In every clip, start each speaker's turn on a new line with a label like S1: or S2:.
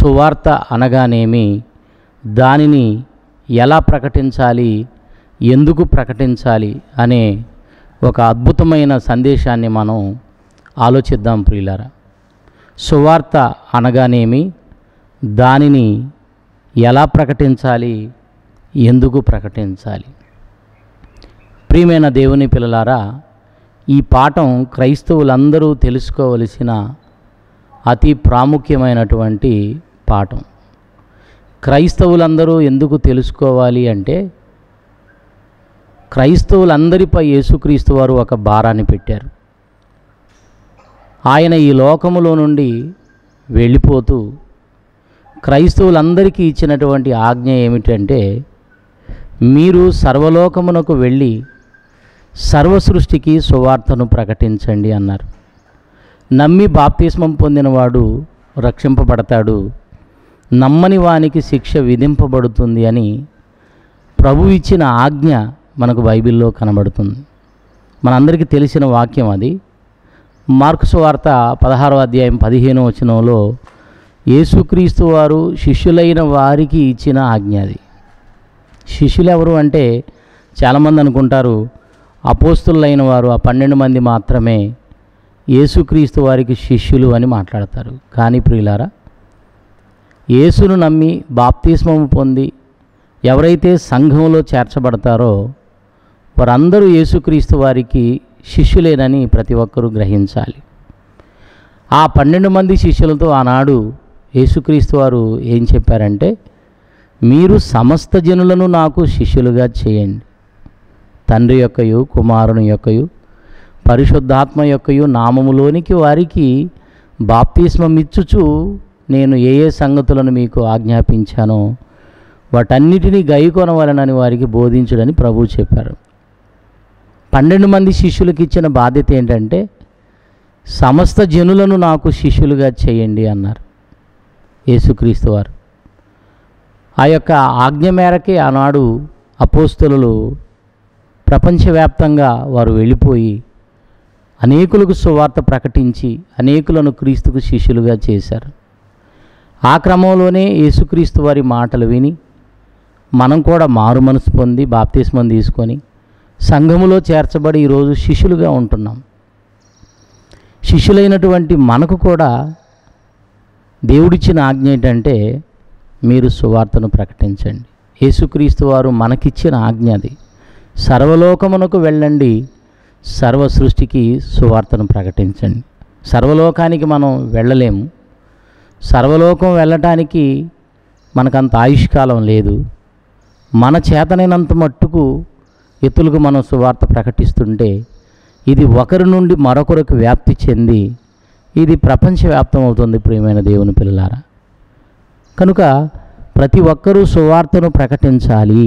S1: సువార్త అనగానేమి దానిని ఎలా ప్రకటించాలి ఎందుకు ప్రకటించాలి అనే ఒక అద్భుతమైన సందేశాన్ని మనం ఆలోచిద్దాం ప్రియులారా సువార్త అనగానేమి దానిని ఎలా ప్రకటించాలి ఎందుకు ప్రకటించాలి ప్రియమైన దేవుని పిల్లలారా ఈ పాఠం క్రైస్తవులందరూ తెలుసుకోవలసిన అతి ప్రాముఖ్యమైనటువంటి పాఠం క్రైస్తవులందరూ ఎందుకు తెలుసుకోవాలి అంటే క్రైస్తవులందరిపై యేసుక్రీస్తు వారు ఒక భారాన్ని పెట్టారు ఆయన ఈ లోకములో నుండి వెళ్ళిపోతూ క్రైస్తవులందరికీ ఇచ్చినటువంటి ఆజ్ఞ ఏమిటంటే మీరు సర్వలోకమునకు వెళ్ళి సర్వ సృష్టికి సువార్తను ప్రకటించండి అన్నారు నమ్మి బాప్తిస్మం పొందినవాడు రక్షింపబడతాడు నమ్మని వానికి శిక్ష విధింపబడుతుంది అని ప్రభు ఇచ్చిన ఆజ్ఞ మనకు బైబిల్లో కనబడుతుంది మనందరికీ తెలిసిన వాక్యం అది మార్క్స్ వార్త పదహారో అధ్యాయం పదిహేను వచనంలో యేసుక్రీస్తు వారు శిష్యులైన వారికి ఇచ్చిన ఆజ్ఞ అది శిష్యులు ఎవరు అంటే చాలామంది అనుకుంటారు అపోస్తులైన వారు ఆ పన్నెండు మంది మాత్రమే యేసుక్రీస్తు వారికి శిష్యులు అని మాట్లాడతారు కానీ ప్రియులారా యేసును నమ్మి బాప్తిస్మము పొంది ఎవరైతే సంఘంలో చేర్చబడతారో వారందరూ యేసుక్రీస్తు వారికి శిష్యులేనని ప్రతి ఒక్కరూ గ్రహించాలి ఆ పన్నెండు మంది శిష్యులతో ఆనాడు యేసుక్రీస్తు వారు ఏం చెప్పారంటే మీరు సమస్త జనులను నాకు శిష్యులుగా చేయండి తండ్రి యొక్కయు కుమారుని యొక్కయు పరిశుద్ధాత్మ యొక్కయు నామములోనికి వారికి బాప్తిస్మం ఇచ్చుచు నేను ఏ ఏ సంగతులను మీకు ఆజ్ఞాపించానో వాటన్నిటినీ గైకొనవలనని వారికి బోధించుడని ప్రభువు చెప్పారు పన్నెండు మంది శిష్యులకు ఇచ్చిన బాధ్యత ఏంటంటే సమస్త జనులను నాకు శిష్యులుగా చేయండి అన్నారు యేసుక్రీస్తు వారు ఆ యొక్క ఆజ్ఞ మేరకే ఆనాడు అపోస్తులు ప్రపంచవ్యాప్తంగా వారు వెళ్ళిపోయి అనేకులకు సువార్త ప్రకటించి అనేకులను క్రీస్తుకు శిష్యులుగా చేశారు ఆ క్రమంలోనే యేసుక్రీస్తు వారి మాటలు విని మనం కూడా మారు మనసు పొంది బాప్తిస్మం తీసుకొని సంఘములో చేర్చబడి ఈరోజు శిష్యులుగా ఉంటున్నాం శిష్యులైనటువంటి మనకు కూడా దేవుడిచ్చిన ఆజ్ఞ ఏంటంటే మీరు సువార్తను ప్రకటించండి యేసుక్రీస్తు వారు మనకిచ్చిన ఆజ్ఞ అది సర్వలోకమునకు వెళ్ళండి సర్వ సృష్టికి సువార్తను ప్రకటించండి సర్వలోకానికి మనం వెళ్ళలేము సర్వలోకం వెళ్ళటానికి మనకంత ఆయుష్కాలం లేదు మన చేతనైనంత మట్టుకు ఇతరులకు మనం సువార్త ప్రకటిస్తుంటే ఇది ఒకరి నుండి మరొకరికి వ్యాప్తి చెంది ఇది ప్రపంచవ్యాప్తం అవుతుంది ప్రియమైన దేవుని పిల్లలారా కనుక ప్రతి ఒక్కరూ సువార్తను ప్రకటించాలి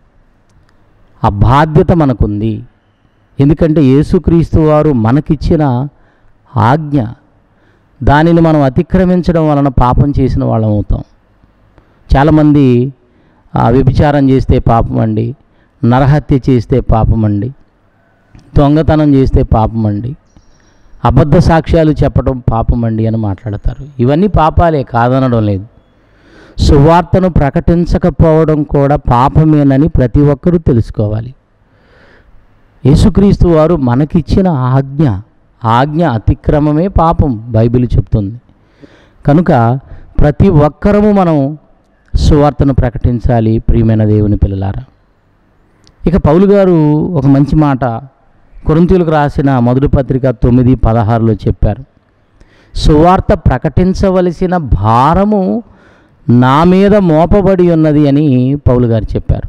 S1: ఆ బాధ్యత మనకుంది ఎందుకంటే యేసుక్రీస్తు వారు మనకిచ్చిన ఆజ్ఞ దానిని మనం అతిక్రమించడం వలన పాపం చేసిన వాళ్ళం అవుతాం చాలామంది ఆ, వ్యభిచారం చేస్తే పాపం అండి నరహత్య చేస్తే పాపం అండి దొంగతనం చేస్తే పాపం అండి అబద్ధ సాక్ష్యాలు చెప్పడం పాపం అండి అని మాట్లాడతారు ఇవన్నీ పాపాలే కాదనడం లేదు సువార్తను ప్రకటించకపోవడం కూడా పాపమేనని ప్రతి ఒక్కరూ తెలుసుకోవాలి యేసుక్రీస్తు వారు మనకిచ్చిన ఆజ్ఞ ఆజ్ఞ అతిక్రమమే పాపం బైబిల్ చెప్తుంది కనుక ప్రతి ఒక్కరము మనం సువార్తను ప్రకటించాలి ప్రియమైన దేవుని పిల్లలారా ఇక పౌలు గారు ఒక మంచి మాట కొరింతీయులకు రాసిన మొదటి పత్రిక తొమ్మిది పదహారులో చెప్పారు సువార్త ప్రకటించవలసిన భారము నా మీద మోపబడి ఉన్నది అని పౌలు గారు చెప్పారు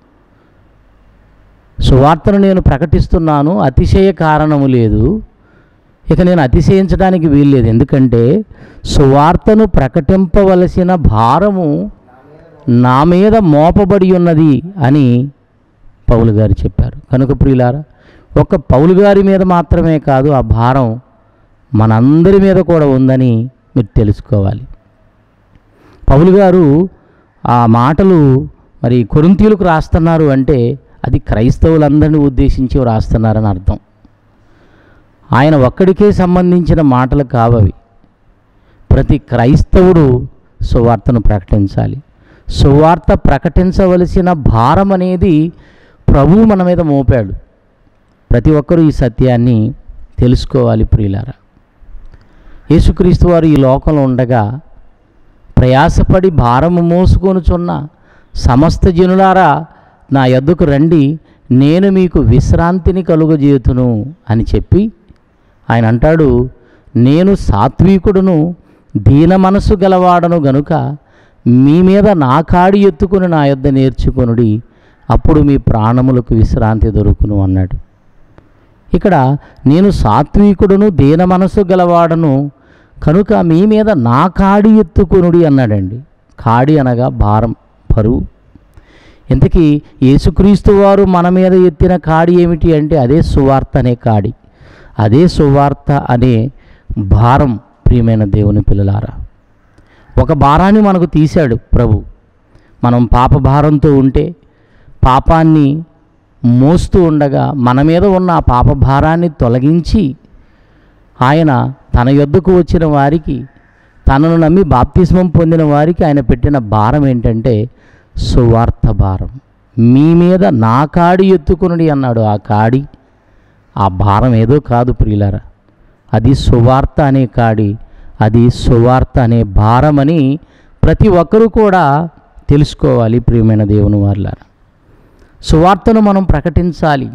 S1: సువార్తను నేను ప్రకటిస్తున్నాను అతిశయ కారణము లేదు ఇక నేను అతిశయించడానికి వీల్లేదు ఎందుకంటే సువార్తను ప్రకటింపవలసిన భారము నా మీద మోపబడి ఉన్నది అని పౌలు గారు చెప్పారు కనుక ప్రియులారా ఒక్క పౌలు గారి మీద మాత్రమే కాదు ఆ భారం మనందరి మీద కూడా ఉందని మీరు తెలుసుకోవాలి పౌలు గారు ఆ మాటలు మరి కొరింతీయులకు రాస్తున్నారు అంటే అది క్రైస్తవులందరినీ ఉద్దేశించి రాస్తున్నారని అర్థం ఆయన ఒక్కడికే సంబంధించిన మాటలు కావవి ప్రతి క్రైస్తవుడు సువార్తను ప్రకటించాలి సువార్త ప్రకటించవలసిన భారం అనేది ప్రభువు మన మీద మోపాడు ప్రతి ఒక్కరూ ఈ సత్యాన్ని తెలుసుకోవాలి ప్రియులారా యేసుక్రీస్తు వారు ఈ లోకంలో ఉండగా ప్రయాసపడి భారము మోసుకొనుచున్న సమస్త జనులారా నా యొద్దకు రండి నేను మీకు విశ్రాంతిని కలుగజేతును అని చెప్పి ఆయన అంటాడు నేను సాత్వికుడును దీన మనసు గలవాడను గనుక మీ మీద నా కాడి ఎత్తుకుని నా యొద్ద నేర్చుకొనుడి అప్పుడు మీ ప్రాణములకు విశ్రాంతి దొరుకును అన్నాడు ఇక్కడ నేను సాత్వికుడును దీన మనసు గలవాడను కనుక మీ మీద నా కాడి ఎత్తుకొనుడి అన్నాడండి కాడి అనగా భారం బరువు ఇంతకీ యేసుక్రీస్తు వారు మన మీద ఎత్తిన కాడి ఏమిటి అంటే అదే సువార్త అనే కాడి అదే సువార్త అనే భారం ప్రియమైన దేవుని పిల్లలారా ఒక భారాన్ని మనకు తీశాడు ప్రభు మనం పాప భారంతో ఉంటే పాపాన్ని మోస్తూ ఉండగా మన మీద ఉన్న ఆ పాప భారాన్ని తొలగించి ఆయన తన యొద్దకు వచ్చిన వారికి తనను నమ్మి బాప్తిస్మం పొందిన వారికి ఆయన పెట్టిన భారం ఏంటంటే సువార్త భారం మీ మీద నా కాడి ఎత్తుకునుడి అన్నాడు ఆ కాడి ఆ భారం ఏదో కాదు ప్రియులారా అది సువార్త అనే కాడి అది సువార్త అనే భారమని ప్రతి ఒక్కరూ కూడా తెలుసుకోవాలి ప్రియమైన దేవుని వారులారా సువార్తను మనం ప్రకటించాలి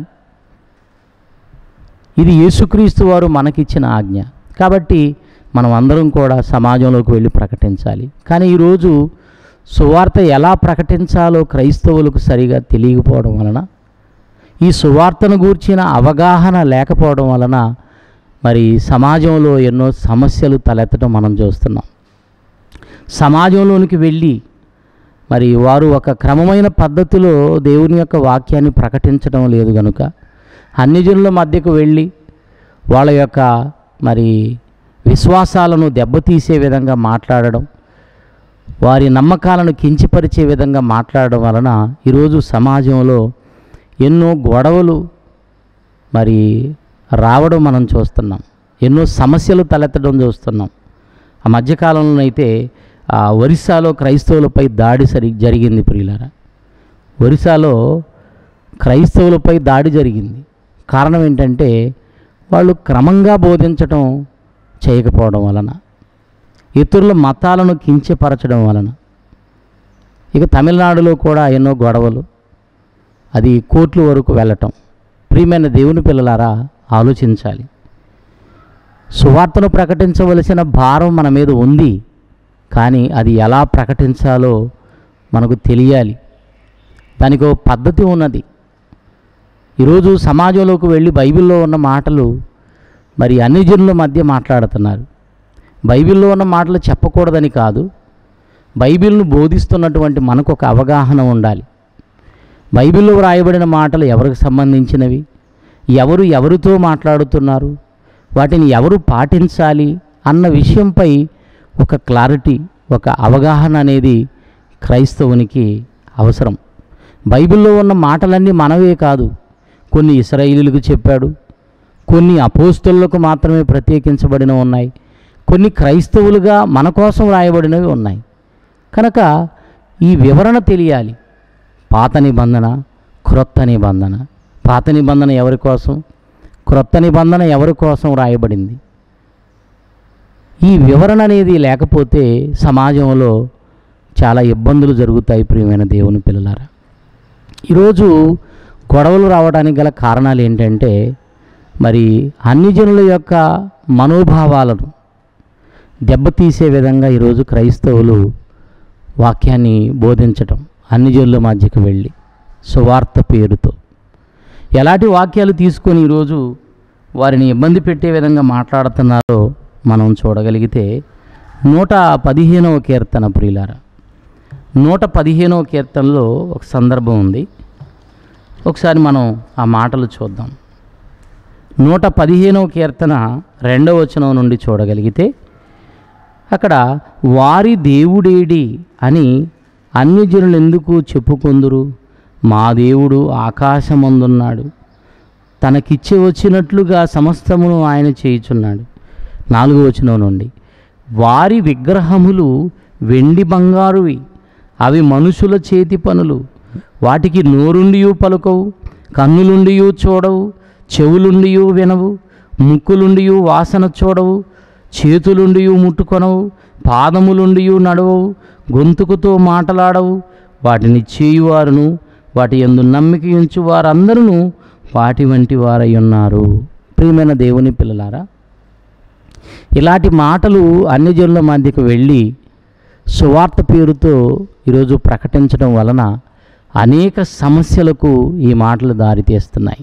S1: ఇది యేసుక్రీస్తు వారు మనకిచ్చిన ఆజ్ఞ కాబట్టి మనం అందరం కూడా సమాజంలోకి వెళ్ళి ప్రకటించాలి కానీ ఈరోజు సువార్త ఎలా ప్రకటించాలో క్రైస్తవులకు సరిగా తెలియకపోవడం వలన ఈ సువార్తను గూర్చిన అవగాహన లేకపోవడం వలన మరి సమాజంలో ఎన్నో సమస్యలు తలెత్తడం మనం చూస్తున్నాం సమాజంలోనికి వెళ్ళి మరి వారు ఒక క్రమమైన పద్ధతిలో దేవుని యొక్క వాక్యాన్ని ప్రకటించడం లేదు కనుక అన్ని జనుల మధ్యకు వెళ్ళి వాళ్ళ యొక్క మరి విశ్వాసాలను దెబ్బతీసే విధంగా మాట్లాడడం వారి నమ్మకాలను కించిపరిచే విధంగా మాట్లాడడం వలన ఈరోజు సమాజంలో ఎన్నో గొడవలు మరి రావడం మనం చూస్తున్నాం ఎన్నో సమస్యలు తలెత్తడం చూస్తున్నాం ఆ మధ్యకాలంలో అయితే ఆ ఒరిస్సాలో క్రైస్తవులపై దాడి సరి జరిగింది ప్రియులారా ఒరిస్సాలో క్రైస్తవులపై దాడి జరిగింది కారణం ఏంటంటే వాళ్ళు క్రమంగా బోధించటం చేయకపోవడం వలన ఇతరుల మతాలను కించపరచడం వలన ఇక తమిళనాడులో కూడా ఎన్నో గొడవలు అది కోర్టుల వరకు వెళ్ళటం ప్రియమైన దేవుని పిల్లలారా ఆలోచించాలి సువార్తను ప్రకటించవలసిన భారం మన మీద ఉంది కానీ అది ఎలా ప్రకటించాలో మనకు తెలియాలి దానికి ఒక పద్ధతి ఉన్నది ఈరోజు సమాజంలోకి వెళ్ళి బైబిల్లో ఉన్న మాటలు మరి అన్ని జనుల మధ్య మాట్లాడుతున్నారు బైబిల్లో ఉన్న మాటలు చెప్పకూడదని కాదు బైబిల్ను బోధిస్తున్నటువంటి మనకు ఒక అవగాహన ఉండాలి బైబిల్లో వ్రాయబడిన మాటలు ఎవరికి సంబంధించినవి ఎవరు ఎవరితో మాట్లాడుతున్నారు వాటిని ఎవరు పాటించాలి అన్న విషయంపై ఒక క్లారిటీ ఒక అవగాహన అనేది క్రైస్తవునికి అవసరం బైబిల్లో ఉన్న మాటలన్నీ మనవే కాదు కొన్ని ఇస్రాయిలీలకు చెప్పాడు కొన్ని అపోస్తులకు మాత్రమే ప్రత్యేకించబడిన ఉన్నాయి కొన్ని క్రైస్తవులుగా మన కోసం రాయబడినవి ఉన్నాయి కనుక ఈ వివరణ తెలియాలి పాత నిబంధన క్రొత్త నిబంధన పాత నిబంధన ఎవరి కోసం క్రొత్త నిబంధన ఎవరి కోసం రాయబడింది ఈ వివరణ అనేది లేకపోతే సమాజంలో చాలా ఇబ్బందులు జరుగుతాయి ప్రియమైన దేవుని పిల్లలారా ఈరోజు గొడవలు రావడానికి గల కారణాలు ఏంటంటే మరి అన్ని జనుల యొక్క మనోభావాలను దెబ్బతీసే విధంగా ఈరోజు క్రైస్తవులు వాక్యాన్ని బోధించటం అన్ని జనుల మధ్యకు వెళ్ళి సువార్త పేరుతో ఎలాంటి వాక్యాలు తీసుకొని ఈరోజు వారిని ఇబ్బంది పెట్టే విధంగా మాట్లాడుతున్నారో మనం చూడగలిగితే నూట పదిహేనవ కీర్తన ప్రియులారా నూట పదిహేనవ కీర్తనలో ఒక సందర్భం ఉంది ఒకసారి మనం ఆ మాటలు చూద్దాం నూట పదిహేనవ కీర్తన రెండవ వచనం నుండి చూడగలిగితే అక్కడ వారి దేవుడేడి అని అన్యజనులు ఎందుకు చెప్పుకొందురు మా దేవుడు ఆకాశమందున్నాడు తనకిచ్చి వచ్చినట్లుగా సమస్తమును ఆయన చేయుచున్నాడు నాలుగో వచనం నుండి వారి విగ్రహములు వెండి బంగారువి అవి మనుషుల చేతి పనులు వాటికి నోరుండియు పలుకవు కన్నులుండియు చూడవు చెవులుండియు వినవు ముక్కులుండియు వాసన చూడవు చేతులుండియు ముట్టుకొనవు పాదములుండియు నడవవు గొంతుకుతో మాటలాడవు వాటిని చేయువారును వాటి యందు నమ్మిక ఉంచు వారందరూ వాటి వంటి వారై ఉన్నారు ప్రియమైన దేవుని పిల్లలారా ఇలాంటి మాటలు అన్ని జనుల మధ్యకు వెళ్ళి సువార్త పేరుతో ఈరోజు ప్రకటించడం వలన అనేక సమస్యలకు ఈ మాటలు దారితీస్తున్నాయి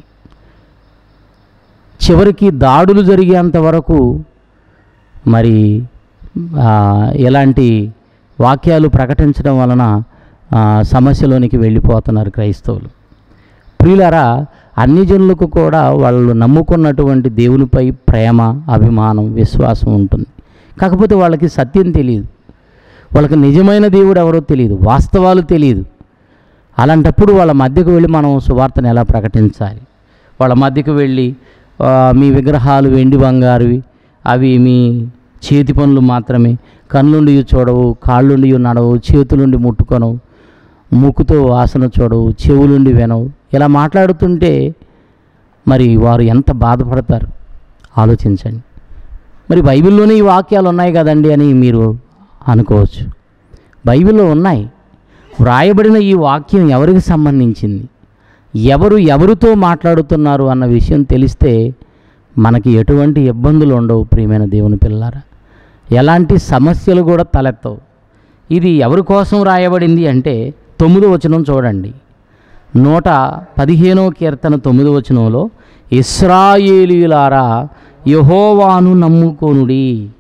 S1: చివరికి దాడులు జరిగేంత వరకు మరి ఆ, ఇలాంటి వాక్యాలు ప్రకటించడం వలన ఆ, సమస్యలోనికి వెళ్ళిపోతున్నారు క్రైస్తవులు ప్రియులారా అన్ని జనులకు కూడా వాళ్ళు నమ్ముకున్నటువంటి దేవునిపై ప్రేమ అభిమానం విశ్వాసం ఉంటుంది కాకపోతే వాళ్ళకి సత్యం తెలియదు వాళ్ళకి నిజమైన దేవుడు ఎవరో తెలియదు వాస్తవాలు తెలియదు అలాంటప్పుడు వాళ్ళ మధ్యకు వెళ్ళి మనం సువార్తను ఎలా ప్రకటించాలి వాళ్ళ మధ్యకు వెళ్ళి ఆ, మీ విగ్రహాలు వెండి బంగారువి అవి మీ చేతి పనులు మాత్రమే కళ్ళుండి చూడవు కాళ్ళుండి నడవు చేతులుండి ముట్టుకొనవు ముక్కుతో వాసన చూడవు చెవులుండి వినవు ఇలా మాట్లాడుతుంటే మరి వారు ఎంత బాధపడతారు ఆలోచించండి మరి బైబిల్లోనే ఈ వాక్యాలు ఉన్నాయి కదండి అని మీరు అనుకోవచ్చు బైబిల్లో ఉన్నాయి వ్రాయబడిన ఈ వాక్యం ఎవరికి సంబంధించింది ఎవరు ఎవరితో మాట్లాడుతున్నారు అన్న విషయం తెలిస్తే మనకి ఎటువంటి ఇబ్బందులు ఉండవు ప్రియమైన దేవుని పిల్లారా ఎలాంటి సమస్యలు కూడా తలెత్తవు ఇది ఎవరి కోసం రాయబడింది అంటే తొమ్మిదో వచనం చూడండి నూట పదిహేనో కీర్తన తొమ్మిదో వచనంలో ఇస్రాయేలీయులారా యహోవాను నమ్ముకోనుడి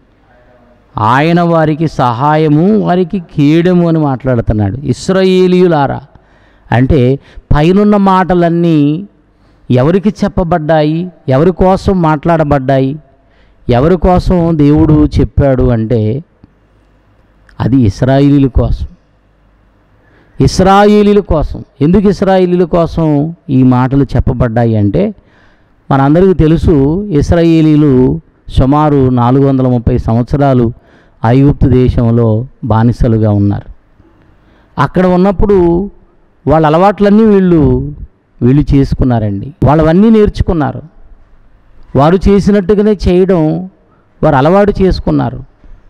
S1: ఆయన వారికి సహాయము వారికి కీడము అని మాట్లాడుతున్నాడు ఇస్రాయేలీయులారా అంటే పైనున్న మాటలన్నీ ఎవరికి చెప్పబడ్డాయి ఎవరి కోసం మాట్లాడబడ్డాయి ఎవరి కోసం దేవుడు చెప్పాడు అంటే అది ఇస్రాయిలీల కోసం ఇస్రాయేలీల కోసం ఎందుకు ఇస్రాయేలీల కోసం ఈ మాటలు చెప్పబడ్డాయి అంటే మనందరికీ తెలుసు ఇస్రాయేలీలు సుమారు నాలుగు వందల ముప్పై సంవత్సరాలు ఐగుప్తు దేశంలో బానిసలుగా ఉన్నారు అక్కడ ఉన్నప్పుడు వాళ్ళ అలవాట్లన్నీ వీళ్ళు వీళ్ళు చేసుకున్నారండి వాళ్ళవన్నీ నేర్చుకున్నారు వారు చేసినట్టుగానే చేయడం వారు అలవాటు చేసుకున్నారు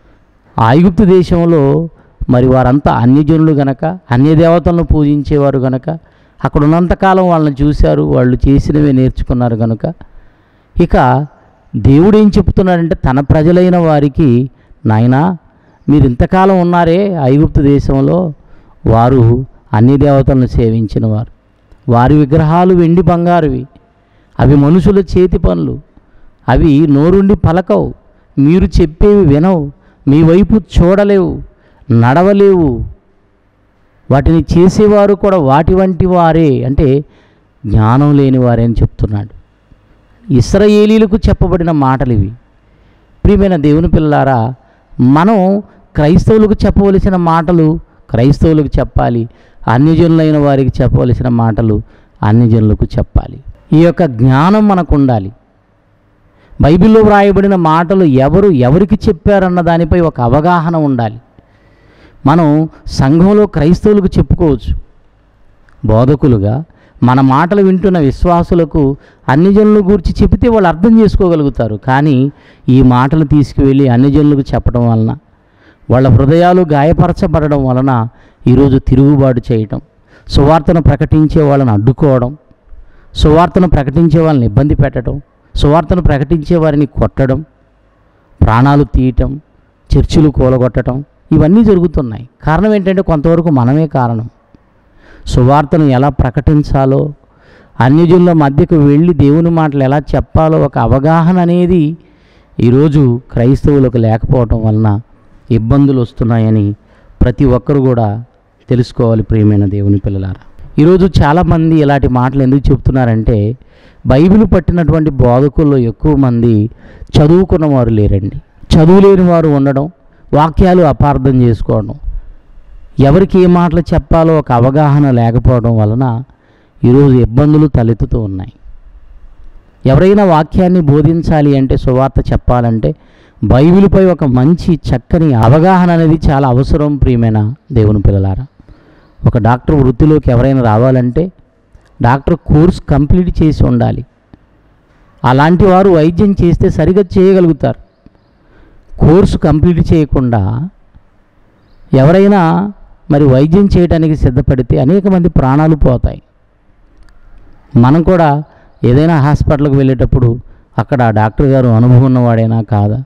S1: ఆ ఐగుప్తు దేశంలో మరి వారంతా అన్యజనులు గనక అన్య దేవతలను పూజించేవారు గనక అక్కడ ఉన్నంతకాలం వాళ్ళని చూశారు వాళ్ళు చేసినవే నేర్చుకున్నారు గనుక ఇక దేవుడు ఏం చెప్తున్నాడంటే తన ప్రజలైన వారికి నాయనా మీరు ఇంతకాలం ఉన్నారే ఐగుప్తు దేశంలో వారు అన్ని దేవతలను సేవించిన వారు వారి విగ్రహాలు వెండి బంగారువి అవి మనుషుల చేతి పనులు అవి నోరుండి పలకవు మీరు చెప్పేవి వినవు మీ వైపు చూడలేవు నడవలేవు వాటిని చేసేవారు కూడా వాటి వంటి వారే అంటే జ్ఞానం లేని వారే అని చెప్తున్నాడు ఇస్రాయేలీలకు చెప్పబడిన మాటలు ఇవి ప్రియమైన దేవుని పిల్లారా మనం క్రైస్తవులకు చెప్పవలసిన మాటలు క్రైస్తవులకు చెప్పాలి అన్యజనులైన వారికి చెప్పవలసిన మాటలు అన్యజనులకు చెప్పాలి ఈ యొక్క జ్ఞానం మనకు ఉండాలి బైబిల్లో వ్రాయబడిన మాటలు ఎవరు ఎవరికి చెప్పారన్న దానిపై ఒక అవగాహన ఉండాలి మనం సంఘంలో క్రైస్తవులకు చెప్పుకోవచ్చు బోధకులుగా మన మాటలు వింటున్న విశ్వాసులకు అన్ని జనుల గురించి చెబితే వాళ్ళు అర్థం చేసుకోగలుగుతారు కానీ ఈ మాటలు తీసుకువెళ్ళి అన్ని జనులకు చెప్పడం వలన వాళ్ళ హృదయాలు గాయపరచబడడం వలన ఈరోజు తిరుగుబాటు చేయటం సువార్తను ప్రకటించే వాళ్ళని అడ్డుకోవడం సువార్తను ప్రకటించే వాళ్ళని ఇబ్బంది పెట్టడం సువార్తను ప్రకటించే వారిని కొట్టడం ప్రాణాలు తీయటం చర్చిలు కూలగొట్టడం ఇవన్నీ జరుగుతున్నాయి కారణం ఏంటంటే కొంతవరకు మనమే కారణం సువార్తను ఎలా ప్రకటించాలో అన్యజనుల మధ్యకు వెళ్ళి దేవుని మాటలు ఎలా చెప్పాలో ఒక అవగాహన అనేది ఈరోజు క్రైస్తవులకు లేకపోవటం వలన ఇబ్బందులు వస్తున్నాయని ప్రతి ఒక్కరు కూడా తెలుసుకోవాలి ప్రియమైన దేవుని పిల్లలారా ఈరోజు చాలామంది ఇలాంటి మాటలు ఎందుకు చెప్తున్నారంటే బైబిల్ పట్టినటువంటి బోధకుల్లో ఎక్కువ మంది చదువుకున్న వారు లేరండి చదువు లేని వారు ఉండడం వాక్యాలు అపార్థం చేసుకోవడం ఎవరికి ఏ మాటలు చెప్పాలో ఒక అవగాహన లేకపోవడం వలన ఈరోజు ఇబ్బందులు తలెత్తుతూ ఉన్నాయి ఎవరైనా వాక్యాన్ని బోధించాలి అంటే సువార్త చెప్పాలంటే బైబిల్పై ఒక మంచి చక్కని అవగాహన అనేది చాలా అవసరం ప్రియమైన దేవుని పిల్లలారా ఒక డాక్టర్ వృత్తిలోకి ఎవరైనా రావాలంటే డాక్టర్ కోర్స్ కంప్లీట్ చేసి ఉండాలి అలాంటి వారు వైద్యం చేస్తే సరిగా చేయగలుగుతారు కోర్సు కంప్లీట్ చేయకుండా ఎవరైనా మరి వైద్యం చేయడానికి సిద్ధపడితే అనేక మంది ప్రాణాలు పోతాయి మనం కూడా ఏదైనా హాస్పిటల్కి వెళ్ళేటప్పుడు అక్కడ ఆ డాక్టర్ గారు అనుభవం ఉన్నవాడైనా కాదా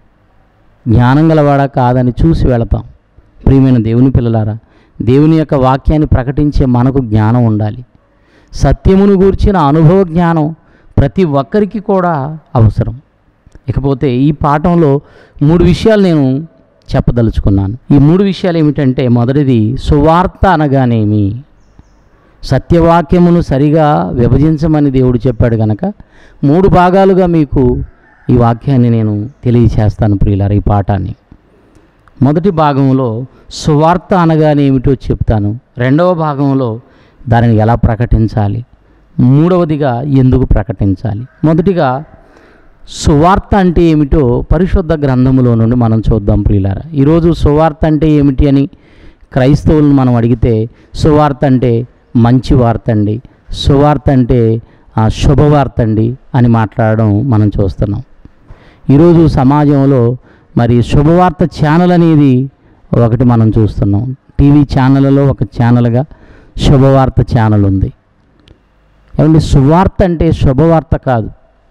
S1: జ్ఞానం గలవాడా కాదని చూసి వెళతాం ప్రియమైన దేవుని పిల్లలారా దేవుని యొక్క వాక్యాన్ని ప్రకటించే మనకు జ్ఞానం ఉండాలి సత్యమును గూర్చిన అనుభవ జ్ఞానం ప్రతి ఒక్కరికి కూడా అవసరం ఇకపోతే ఈ పాఠంలో మూడు విషయాలు నేను చెప్పదలుచుకున్నాను ఈ మూడు విషయాలు ఏమిటంటే మొదటిది సువార్త అనగానేమి సత్యవాక్యమును సరిగా విభజించమని దేవుడు చెప్పాడు గనక మూడు భాగాలుగా మీకు ఈ వాక్యాన్ని నేను తెలియచేస్తాను ప్రియులారా ఈ పాఠాన్ని మొదటి భాగంలో సువార్త అనగానేమిటో చెప్తాను రెండవ భాగంలో దానిని ఎలా ప్రకటించాలి మూడవదిగా ఎందుకు ప్రకటించాలి మొదటిగా సువార్త అంటే ఏమిటో పరిశుద్ధ గ్రంథములో నుండి మనం చూద్దాం ప్రియులారా ఈరోజు సువార్త అంటే ఏమిటి అని క్రైస్తవులను మనం అడిగితే సువార్త అంటే మంచి వార్త అండి సువార్త అంటే ఆ, శుభవార్త అండి అని మాట్లాడడం మనం చూస్తున్నాం ఈరోజు సమాజంలో మరి శుభవార్త ఛానల్ అనేది ఒకటి మనం చూస్తున్నాం టీవీ ఛానళ్ళలో ఒక ఛానల్గా శుభవార్త ఛానల్ ఉంది ఏమండి సువార్త అంటే శుభవార్త కాదు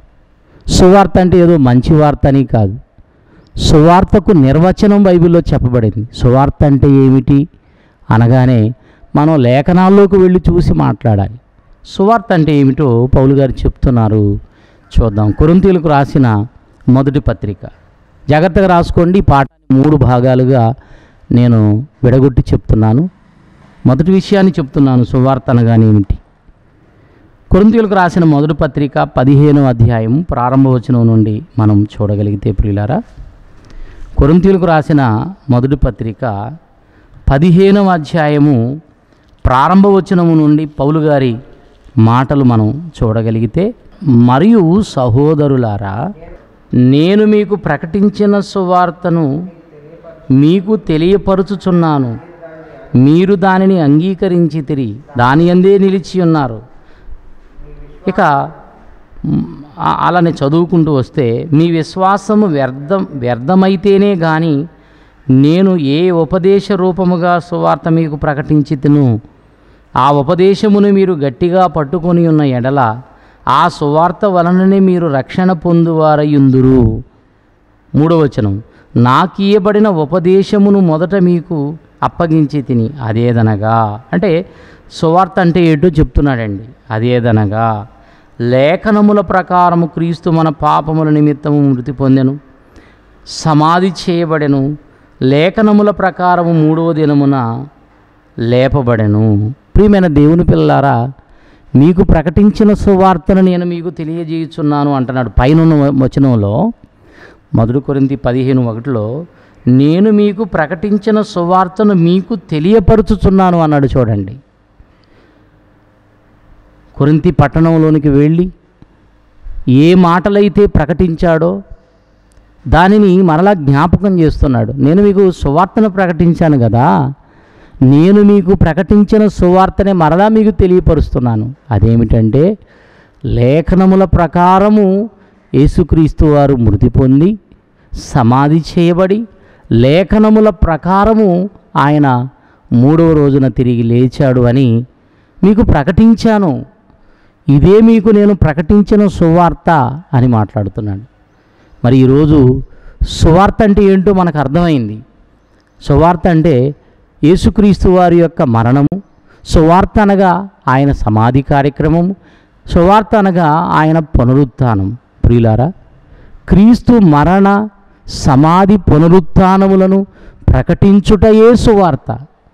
S1: సువార్త అంటే ఏదో మంచి వార్త అని కాదు సువార్తకు నిర్వచనం బైబిల్లో చెప్పబడింది సువార్త అంటే ఏమిటి అనగానే మనం లేఖనాల్లోకి వెళ్ళి చూసి మాట్లాడాలి సువార్త అంటే ఏమిటో పౌలు గారు చెప్తున్నారు చూద్దాం కొరింతీలకు రాసిన మొదటి పత్రిక జాగ్రత్తగా రాసుకోండి ఈ పాఠాన్ని మూడు భాగాలుగా నేను విడగొట్టి చెప్తున్నాను మొదటి విషయాన్ని చెప్తున్నాను సువార్త అనగానే ఏమిటి కొరింతీయులకు రాసిన మొదటి పత్రిక పదిహేను అధ్యాయం ప్రారంభవచనం నుండి మనం చూడగలిగితే ప్రియులారా కొరింతీయులకు రాసిన మొదటి పత్రిక పదిహేనవ అధ్యాయము ప్రారంభవచనము నుండి పౌలు గారి మాటలు మనం చూడగలిగితే మరియు సహోదరులారా నేను మీకు ప్రకటించిన సువార్తను మీకు తెలియపరుచుచున్నాను మీరు దానిని అంగీకరించి తిరిగి దాని అందే నిలిచి ఉన్నారు ఇక మ్, ఆ- అలానే చదువుకుంటూ వస్తే మీ విశ్వాసము వ్యర్థం వ్యర్థమైతేనే కానీ నేను ఏ ఉపదేశ రూపముగా సువార్త మీకు ప్రకటించి తిను ఆ ఉపదేశమును మీరు గట్టిగా పట్టుకొని ఉన్న ఎడల ఆ సువార్త వలననే మీరు రక్షణ పొందువారయుందురు మూడవచనం నాకీయబడిన ఉపదేశమును మొదట మీకు అప్పగించి తిని అదేదనగా అంటే సువార్త అంటే ఏంటో చెప్తున్నాడండి అదేదనగా లేఖనముల ప్రకారము క్రీస్తు మన పాపముల నిమిత్తము మృతి పొందెను సమాధి చేయబడెను లేఖనముల ప్రకారము మూడవ దినమున లేపబడెను ప్రియమైన దేవుని పిల్లారా మీకు ప్రకటించిన సువార్తను నేను మీకు తెలియజేయుచున్నాను అంటున్నాడు పైన వచనంలో మొదటి కొరింది పదిహేను ఒకటిలో నేను మీకు ప్రకటించిన సువార్తను మీకు తెలియపరుచుచున్నాను అన్నాడు చూడండి కొరింతి పట్టణంలోనికి వెళ్ళి ఏ మాటలైతే ప్రకటించాడో దానిని మరలా జ్ఞాపకం చేస్తున్నాడు నేను మీకు సువార్తను ప్రకటించాను కదా నేను మీకు ప్రకటించిన సువార్తనే మరలా మీకు తెలియపరుస్తున్నాను అదేమిటంటే లేఖనముల ప్రకారము యేసుక్రీస్తు వారు మృతి పొంది సమాధి చేయబడి లేఖనముల ప్రకారము ఆయన మూడవ రోజున తిరిగి లేచాడు అని మీకు ప్రకటించాను ఇదే మీకు నేను ప్రకటించిన సువార్త అని మాట్లాడుతున్నాడు మరి ఈరోజు సువార్త అంటే ఏంటో మనకు అర్థమైంది సువార్త అంటే యేసుక్రీస్తు వారి యొక్క మరణము సువార్త అనగా ఆయన సమాధి కార్యక్రమము సువార్త అనగా ఆయన పునరుత్థానం ప్రియులారా క్రీస్తు మరణ సమాధి పునరుత్థానములను ప్రకటించుటయే సువార్త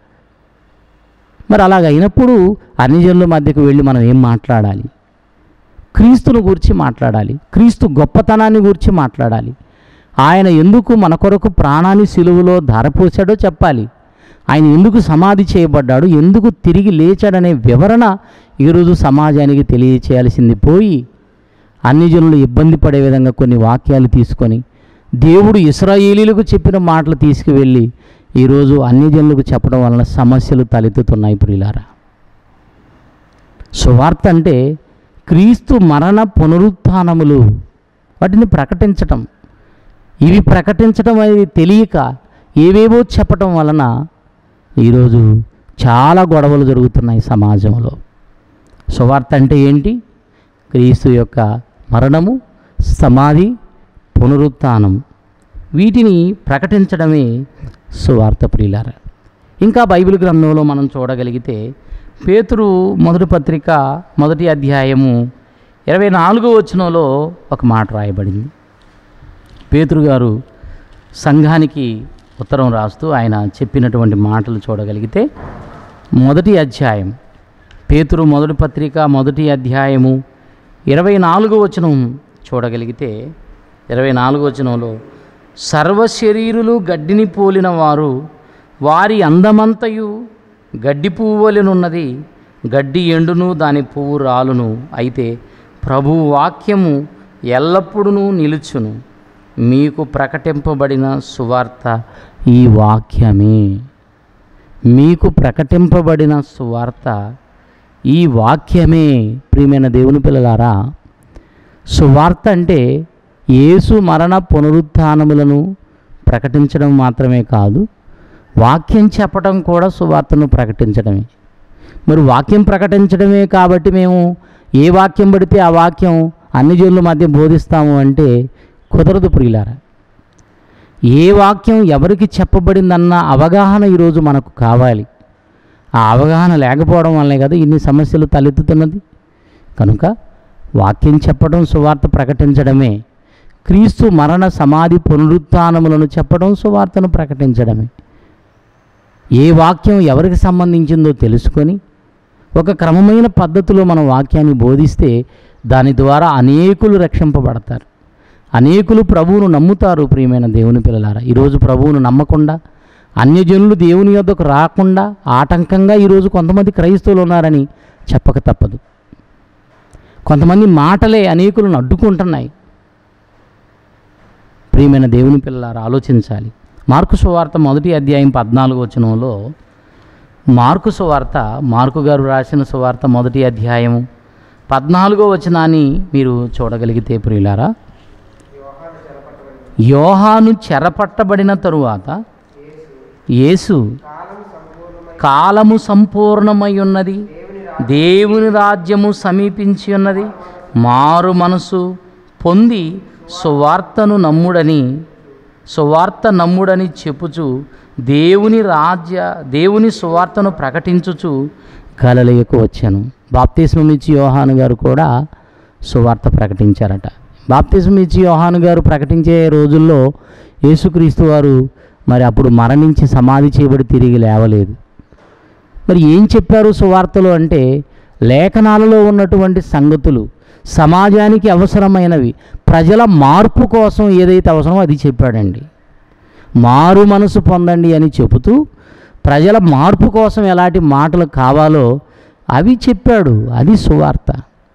S1: మరి అలాగైనప్పుడు అన్ని జనుల మధ్యకు వెళ్ళి మనం ఏం మాట్లాడాలి క్రీస్తును గురించి మాట్లాడాలి క్రీస్తు గొప్పతనాన్ని గురించి మాట్లాడాలి ఆయన ఎందుకు మన కొరకు ప్రాణాన్ని సిలువలో ధారపోసాడో చెప్పాలి ఆయన ఎందుకు సమాధి చేయబడ్డాడు ఎందుకు తిరిగి లేచాడనే వివరణ ఈరోజు సమాజానికి తెలియచేయాల్సింది పోయి అన్ని జనులు ఇబ్బంది పడే విధంగా కొన్ని వాక్యాలు తీసుకొని దేవుడు ఇస్రాయేలీలకు చెప్పిన మాటలు తీసుకువెళ్ళి ఈరోజు అన్ని జనులకు చెప్పడం వలన సమస్యలు తలెత్తుతున్నాయి ప్రియులారా సువార్త అంటే క్రీస్తు మరణ పునరుత్థానములు వాటిని ప్రకటించటం ఇవి ప్రకటించడం అనేది తెలియక ఏవేవో చెప్పటం వలన ఈరోజు చాలా గొడవలు జరుగుతున్నాయి సమాజంలో సువార్త అంటే ఏంటి క్రీస్తు యొక్క మరణము సమాధి పునరుత్థానం వీటిని ప్రకటించడమే సువార్త ప్రియులార ఇంకా బైబిల్ గ్రంథంలో మనం చూడగలిగితే పేతురు మొదటి పత్రిక మొదటి అధ్యాయము ఇరవై నాలుగో వచనంలో ఒక మాట రాయబడింది పేతురు గారు సంఘానికి ఉత్తరం రాస్తూ ఆయన చెప్పినటువంటి మాటలు చూడగలిగితే మొదటి అధ్యాయం పేతురు మొదటి పత్రిక మొదటి అధ్యాయము ఇరవై నాలుగో వచనం చూడగలిగితే ఇరవై నాలుగో వచనంలో సర్వశరీరులు గడ్డిని పోలిన వారు వారి అందమంతయు గడ్డి పువ్వులనున్నది గడ్డి ఎండును దాని పువ్వు రాలును అయితే ప్రభు వాక్యము ఎల్లప్పుడూ నిలుచును మీకు ప్రకటింపబడిన సువార్త ఈ వాక్యమే మీకు ప్రకటింపబడిన సువార్త ఈ వాక్యమే ప్రియమైన దేవుని పిల్లలారా సువార్త అంటే యేసు మరణ పునరుత్థానములను ప్రకటించడం మాత్రమే కాదు వాక్యం చెప్పడం కూడా సువార్తను ప్రకటించడమే మరి వాక్యం ప్రకటించడమే కాబట్టి మేము ఏ వాక్యం పడితే ఆ వాక్యం అన్ని జనుల మధ్య బోధిస్తాము అంటే కుదరదు ప్రియులారా ఏ వాక్యం ఎవరికి చెప్పబడిందన్న అవగాహన ఈరోజు మనకు కావాలి ఆ అవగాహన లేకపోవడం వల్లే కదా ఇన్ని సమస్యలు తలెత్తుతున్నది కనుక వాక్యం చెప్పడం సువార్త ప్రకటించడమే క్రీస్తు మరణ సమాధి పునరుత్థానములను చెప్పడం సువార్తను ప్రకటించడమే ఏ వాక్యం ఎవరికి సంబంధించిందో తెలుసుకొని ఒక క్రమమైన పద్ధతిలో మనం వాక్యాన్ని బోధిస్తే దాని ద్వారా అనేకులు రక్షింపబడతారు అనేకులు ప్రభువును నమ్ముతారు ప్రియమైన దేవుని పిల్లలారా ఈరోజు ప్రభువును నమ్మకుండా అన్యజనులు దేవుని యొద్దకు రాకుండా ఆటంకంగా ఈరోజు కొంతమంది క్రైస్తవులు ఉన్నారని చెప్పక తప్పదు కొంతమంది మాటలే అనేకులను అడ్డుకుంటున్నాయి ప్రియమైన దేవుని పిల్లలారా ఆలోచించాలి మార్కు సువార్త మొదటి అధ్యాయం పద్నాలుగు వచనంలో మార్కు సువార్త మార్కు గారు రాసిన సువార్త మొదటి అధ్యాయము పద్నాలుగో వచనాన్ని మీరు చూడగలిగితే ప్రియులారా యోహాను చెరపట్టబడిన తరువాత యేసు కాలము సంపూర్ణమై ఉన్నది దేవుని రాజ్యము సమీపించి ఉన్నది మారు మనసు పొంది సువార్తను నమ్ముడని సువార్త నమ్ముడని చెప్పుచు దేవుని రాజ్య దేవుని సువార్తను ప్రకటించుచు గలలయకు వచ్చాను బాప్తిస్మం ఇచ్చి యోహాను గారు కూడా సువార్త ప్రకటించారట బాప్తిస్మం ఇచ్చి యోహాను గారు ప్రకటించే రోజుల్లో యేసుక్రీస్తు వారు మరి అప్పుడు మరణించి సమాధి చేయబడి తిరిగి లేవలేదు మరి ఏం చెప్పారు సువార్తలు అంటే లేఖనాలలో ఉన్నటువంటి సంగతులు సమాజానికి అవసరమైనవి ప్రజల మార్పు కోసం ఏదైతే అవసరమో అది చెప్పాడండి మారు మనసు పొందండి అని చెబుతూ ప్రజల మార్పు కోసం ఎలాంటి మాటలు కావాలో అవి చెప్పాడు అది సువార్త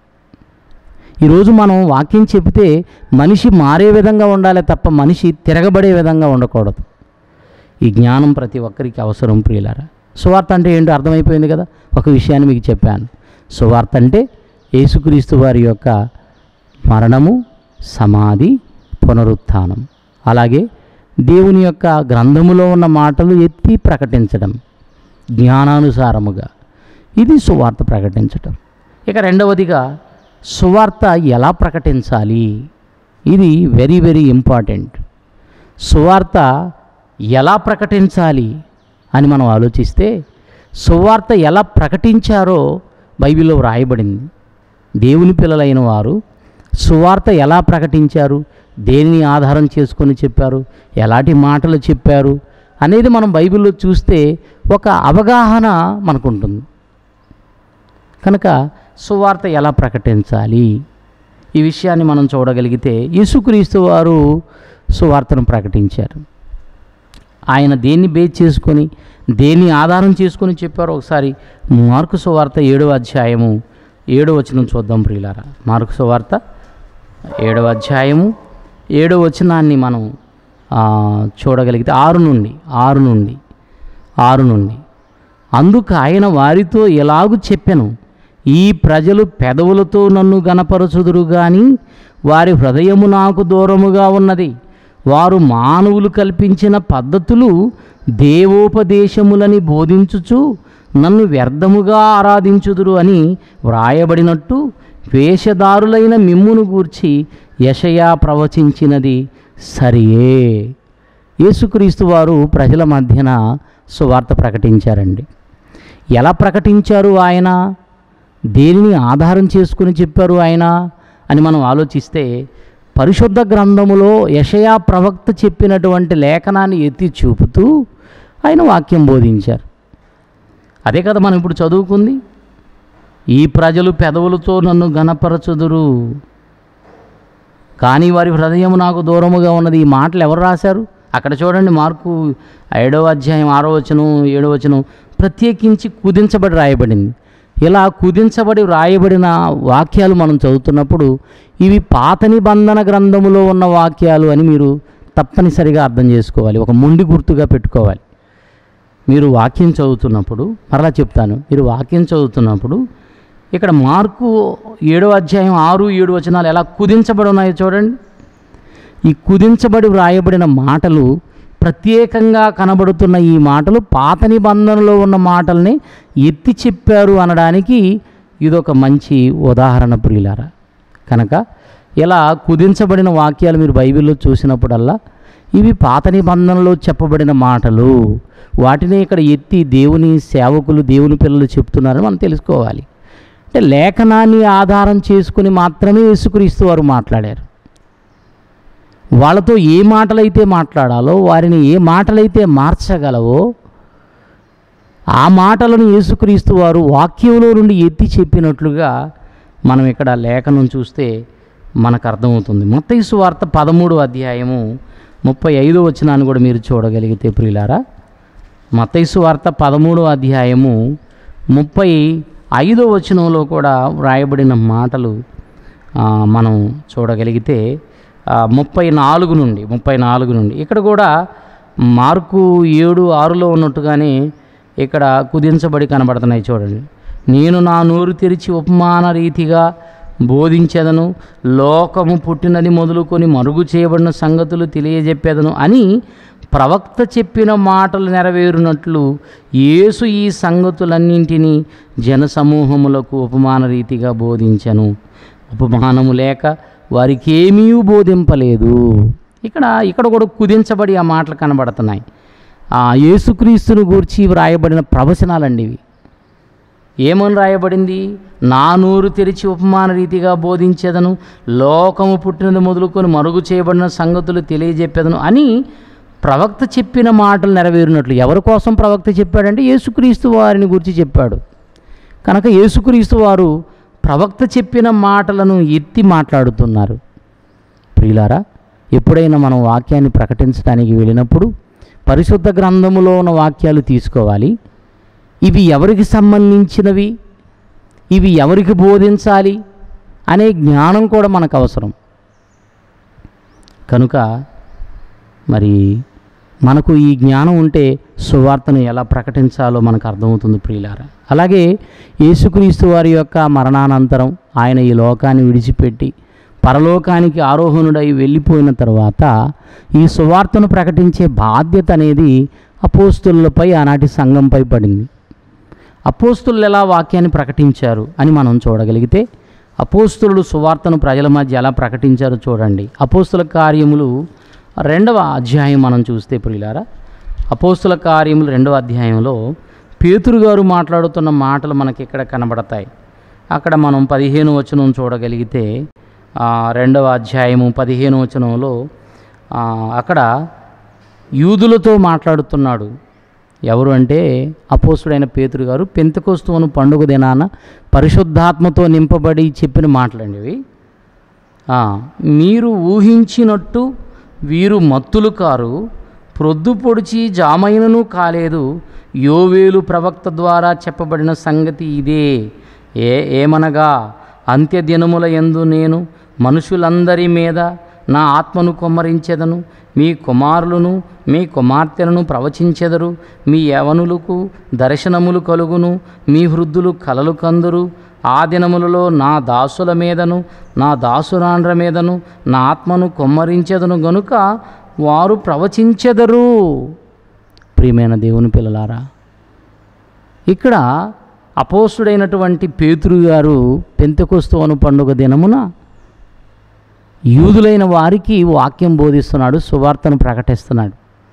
S1: ఈరోజు మనం వాక్యం చెబితే మనిషి మారే విధంగా ఉండాలి తప్ప మనిషి తిరగబడే విధంగా ఉండకూడదు ఈ జ్ఞానం ప్రతి ఒక్కరికి అవసరం ప్రియులారా సువార్త అంటే ఏంటో అర్థమైపోయింది కదా ఒక విషయాన్ని మీకు చెప్పాను సువార్త అంటే యేసుక్రీస్తు వారి యొక్క మరణము సమాధి పునరుత్థానం అలాగే దేవుని యొక్క గ్రంథములో ఉన్న మాటలు ఎత్తి ప్రకటించడం జ్ఞానానుసారముగా ఇది సువార్త ప్రకటించటం ఇక రెండవదిగా సువార్త ఎలా ప్రకటించాలి ఇది వెరీ వెరీ ఇంపార్టెంట్ సువార్త ఎలా ప్రకటించాలి అని మనం ఆలోచిస్తే సువార్త ఎలా ప్రకటించారో బైబిల్లో వ్రాయబడింది దేవుని పిల్లలైన వారు సువార్త ఎలా ప్రకటించారు దేనిని ఆధారం చేసుకొని చెప్పారు ఎలాంటి మాటలు చెప్పారు అనేది మనం బైబిల్లో చూస్తే ఒక అవగాహన మనకుంటుంది కనుక సువార్త ఎలా ప్రకటించాలి ఈ విషయాన్ని మనం చూడగలిగితే యేసుక్రీస్తు వారు సువార్తను ప్రకటించారు ఆయన దేన్ని బేస్ చేసుకొని దేన్ని ఆధారం చేసుకొని చెప్పారో ఒకసారి మార్కు సువార్త ఏడవ అధ్యాయము ఏడవ వచనం చూద్దాం ప్రియులారా మార్కు సువార్త ఏడవ అధ్యాయము ఏడవ వచనాన్ని మనం ఆ, చూడగలిగితే ఆరు నుండి ఆరు నుండి ఆరు నుండి అందుకు ఆయన వారితో ఎలాగు చెప్పెను ఈ ప్రజలు పెదవులతో నన్ను గనపరచుదురు గాని వారి హృదయము నాకు దూరముగా ఉన్నది వారు మానవులు కల్పించిన పద్ధతులు దేవోపదేశములని బోధించుచు నన్ను వ్యర్థముగా ఆరాధించుదురు అని వ్రాయబడినట్టు వేషధారులైన మిమ్మును గూర్చి యషయా ప్రవచించినది సరియే యేసుక్రీస్తు వారు ప్రజల మధ్యన సువార్త ప్రకటించారండి ఎలా ప్రకటించారు ఆయన దేనిని ఆధారం చేసుకుని చెప్పారు ఆయన అని మనం ఆలోచిస్తే పరిశుద్ధ గ్రంథములో యషయా ప్రవక్త చెప్పినటువంటి లేఖనాన్ని ఎత్తి చూపుతూ ఆయన వాక్యం బోధించారు అదే కదా మనం ఇప్పుడు చదువుకుంది ఈ ప్రజలు పెదవులతో నన్ను గణపరచుదురు కానీ వారి హృదయం నాకు దూరముగా ఉన్నది ఈ మాటలు ఎవరు రాశారు అక్కడ చూడండి మార్కు ఏడవ అధ్యాయం ఆరో వచనం ఏడవ వచనం ప్రత్యేకించి కుదించబడి రాయబడింది ఇలా కుదించబడి రాయబడిన వాక్యాలు మనం చదువుతున్నప్పుడు ఇవి పాత నిబంధన గ్రంథములో ఉన్న వాక్యాలు అని మీరు తప్పనిసరిగా అర్థం చేసుకోవాలి ఒక ముండి గుర్తుగా పెట్టుకోవాలి మీరు వాక్యం చదువుతున్నప్పుడు మరలా చెప్తాను మీరు వాక్యం చదువుతున్నప్పుడు ఇక్కడ మార్కు ఏడో అధ్యాయం ఆరు ఏడు వచనాలు ఎలా కుదించబడి ఉన్నాయో చూడండి ఈ కుదించబడి వ్రాయబడిన మాటలు ప్రత్యేకంగా కనబడుతున్న ఈ మాటలు పాత నిబంధనలో ఉన్న మాటల్ని ఎత్తి చెప్పారు అనడానికి ఇదొక మంచి ఉదాహరణ ప్రియులారా కనుక ఇలా కుదించబడిన వాక్యాలు మీరు బైబిల్లో చూసినప్పుడల్లా ఇవి పాత నిబంధనలో చెప్పబడిన మాటలు వాటిని ఇక్కడ ఎత్తి దేవుని సేవకులు దేవుని పిల్లలు చెప్తున్నారని మనం తెలుసుకోవాలి అంటే లేఖనాన్ని ఆధారం చేసుకుని మాత్రమే యేసుక్రీస్తు వారు మాట్లాడారు వాళ్ళతో ఏ మాటలైతే మాట్లాడాలో వారిని ఏ మాటలైతే మార్చగలవో ఆ మాటలను యేసుక్రీస్తు వారు వాక్యంలో నుండి ఎత్తి చెప్పినట్లుగా మనం ఇక్కడ లేఖనం చూస్తే మనకు అర్థమవుతుంది మొత్తయి వార్త పదమూడు అధ్యాయము ముప్పై ఐదో వచనాన్ని కూడా మీరు చూడగలిగితే ప్రియులారా మత్తైసు వార్త పదమూడో అధ్యాయము ముప్పై ఐదో వచనంలో కూడా వ్రాయబడిన మాటలు ఆ, మనం చూడగలిగితే ఆ, ముప్పై నాలుగు నుండి ముప్పై నాలుగు నుండి ఇక్కడ కూడా మార్కు ఏడు ఆరులో ఉన్నట్టుగానే ఇక్కడ కుదించబడి కనబడుతున్నాయి చూడండి నేను నా నోరు తెరిచి ఉపమాన రీతిగా బోధించేదను లోకము పుట్టినది మొదలుకొని మరుగు చేయబడిన సంగతులు తెలియజెప్పేదను అని ప్రవక్త చెప్పిన మాటలు నెరవేరునట్లు యేసు ఈ సంగతులన్నింటినీ జనసమూహములకు ఉపమాన రీతిగా బోధించను ఉపమానము లేక వారికి ఏమీ బోధింపలేదు ఇక్కడ ఇక్కడ కూడా కుదించబడి ఆ మాటలు కనబడుతున్నాయి ఆ యేసుక్రీస్తును గూర్చి వ్రాయబడిన ప్రవచనాలండి ఇవి ఏమని రాయబడింది నా నూరు తెరిచి ఉపమాన రీతిగా బోధించేదను లోకము పుట్టినది మొదలుకొని మరుగు చేయబడిన సంగతులు తెలియజెప్పేదను అని ప్రవక్త చెప్పిన మాటలు నెరవేరినట్లు ఎవరి కోసం ప్రవక్త చెప్పాడంటే యేసుక్రీస్తు వారిని గురించి చెప్పాడు కనుక యేసుక్రీస్తు వారు ప్రవక్త చెప్పిన మాటలను ఎత్తి మాట్లాడుతున్నారు ప్రియులారా ఎప్పుడైనా మనం వాక్యాన్ని ప్రకటించడానికి వెళ్ళినప్పుడు పరిశుద్ధ గ్రంథములో ఉన్న వాక్యాలు తీసుకోవాలి ఇవి ఎవరికి సంబంధించినవి ఇవి ఎవరికి బోధించాలి అనే జ్ఞానం కూడా మనకు అవసరం కనుక మరి మనకు ఈ జ్ఞానం ఉంటే సువార్తను ఎలా ప్రకటించాలో మనకు అర్థమవుతుంది ప్రియులారా అలాగే యేసుక్రీస్తు వారి యొక్క మరణానంతరం ఆయన ఈ లోకాన్ని విడిచిపెట్టి పరలోకానికి ఆరోహణుడై వెళ్ళిపోయిన తర్వాత ఈ సువార్తను ప్రకటించే బాధ్యత అనేది అపోస్తులపై ఆనాటి సంఘంపై పడింది అపోస్తులు ఎలా వాక్యాన్ని ప్రకటించారు అని మనం చూడగలిగితే అపోస్తులు సువార్తను ప్రజల మధ్య ఎలా ప్రకటించారో చూడండి అపోస్తుల కార్యములు రెండవ అధ్యాయం మనం చూస్తే ప్రియులారా అపోస్తుల కార్యములు రెండవ అధ్యాయంలో పేతురు గారు మాట్లాడుతున్న మాటలు మనకి ఇక్కడ కనబడతాయి అక్కడ మనం పదిహేను వచనం చూడగలిగితే ఆ, రెండవ అధ్యాయము పదిహేను వచనంలో ఆ, అక్కడ యూదులతో మాట్లాడుతున్నాడు ఎవరు అంటే అపోస్తుడైన పేతురు గారు పెంతకోస్తువును పండుగ దినాన పరిశుద్ధాత్మతో నింపబడి చెప్పిన మాటలండి ఇవి ఆ, మీరు ఊహించినట్టు వీరు మత్తులు కారు ప్రొద్దు పొడిచి జామైనను కాలేదు యోవేలు ప్రవక్త ద్వారా చెప్పబడిన సంగతి ఇదే ఏ ఏమనగా అంత్యదినముల యందు నేను మనుషులందరి మీద నా ఆత్మను కొమ్మరించెదను మీ కుమారులను మీ కుమార్తెలను ప్రవచించెదరు మీ యవనులకు దర్శనములు కలుగును మీ వృద్ధులు కలలు కందురు ఆ దినములలో నా దాసుల మీదను నా దాసురాండ్ర మీదను నా ఆత్మను కొమ్మరించెదను గనుక వారు ప్రవచించెదరు ప్రియమైన దేవుని పిల్లలారా ఇక్కడ అపోస్తుడైనటువంటి పేతురు గారు పెంతెకొస్తు అను పండుగ దినమున యూదులైన వారికి వాక్యం బోధిస్తున్నాడు సువార్తను ప్రకటిస్తున్నాడు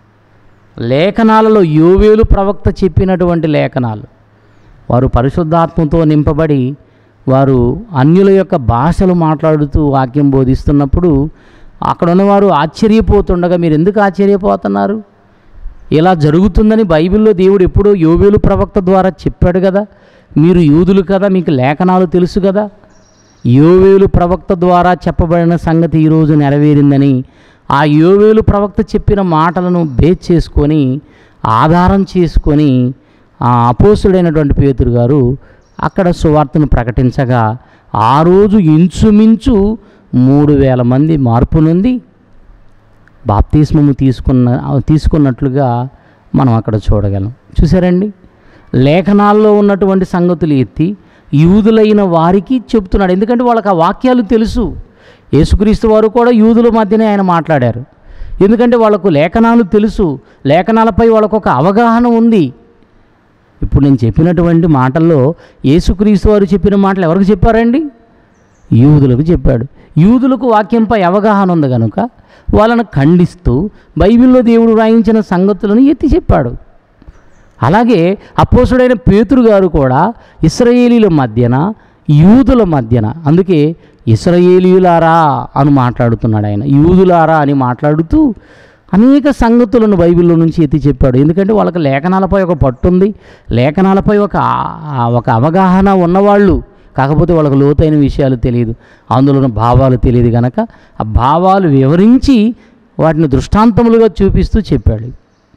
S1: లేఖనాలలో యోవేలు ప్రవక్త చెప్పినటువంటి లేఖనాలు వారు పరిశుద్ధాత్మతో నింపబడి వారు అన్యుల యొక్క భాషలు మాట్లాడుతూ వాక్యం బోధిస్తున్నప్పుడు అక్కడ ఉన్నవారు ఆశ్చర్యపోతుండగా మీరు ఎందుకు ఆశ్చర్యపోతున్నారు ఇలా జరుగుతుందని బైబిల్లో దేవుడు ఎప్పుడో యోవేలు ప్రవక్త ద్వారా చెప్పాడు కదా మీరు యూదులు కదా మీకు లేఖనాలు తెలుసు కదా యోవేలు ప్రవక్త ద్వారా చెప్పబడిన సంగతి ఈరోజు నెరవేరిందని ఆ యోవేలు ప్రవక్త చెప్పిన మాటలను బేస్ చేసుకొని ఆధారం చేసుకొని ఆ అపోసుడైనటువంటి పేతురు గారు అక్కడ సువార్తను ప్రకటించగా ఆ రోజు ఇంచుమించు మూడు వేల మంది మార్పు నొంది బాప్తిస్మము తీసుకున్న తీసుకున్నట్లుగా మనం అక్కడ చూడగలం చూసారండి లేఖనాల్లో ఉన్నటువంటి సంగతులు ఎత్తి యూదులైన వారికి చెప్తున్నాడు ఎందుకంటే వాళ్ళకి ఆ వాక్యాలు తెలుసు యేసుక్రీస్తు వారు కూడా యూదుల మధ్యనే ఆయన మాట్లాడారు ఎందుకంటే వాళ్ళకు లేఖనాలు తెలుసు లేఖనాలపై వాళ్ళకు ఒక అవగాహన ఉంది ఇప్పుడు నేను చెప్పినటువంటి మాటల్లో యేసుక్రీస్తు వారు చెప్పిన మాటలు ఎవరికి చెప్పారండి యూదులకు చెప్పాడు యూదులకు వాక్యంపై అవగాహన ఉంది కనుక వాళ్ళను ఖండిస్తూ బైబిల్లో దేవుడు రాయించిన సంగతులను ఎత్తి చెప్పాడు అలాగే అపోసుడైన పేతురు గారు కూడా ఇస్రాయేలీల మధ్యన యూదుల మధ్యన అందుకే ఇస్రాయేలీయులారా అని మాట్లాడుతున్నాడు ఆయన యూదులారా అని మాట్లాడుతూ అనేక సంగతులను బైబిల్లో నుంచి ఎత్తి చెప్పాడు ఎందుకంటే వాళ్ళకి లేఖనాలపై ఒక పట్టు ఉంది లేఖనాలపై ఒక ఆ- ఒక అవగాహన ఉన్నవాళ్ళు కాకపోతే వాళ్ళకు లోతైన విషయాలు తెలియదు అందులో ఉన్న భావాలు తెలియదు కనుక ఆ భావాలు వివరించి వాటిని దృష్టాంతములుగా చూపిస్తూ చెప్పాడు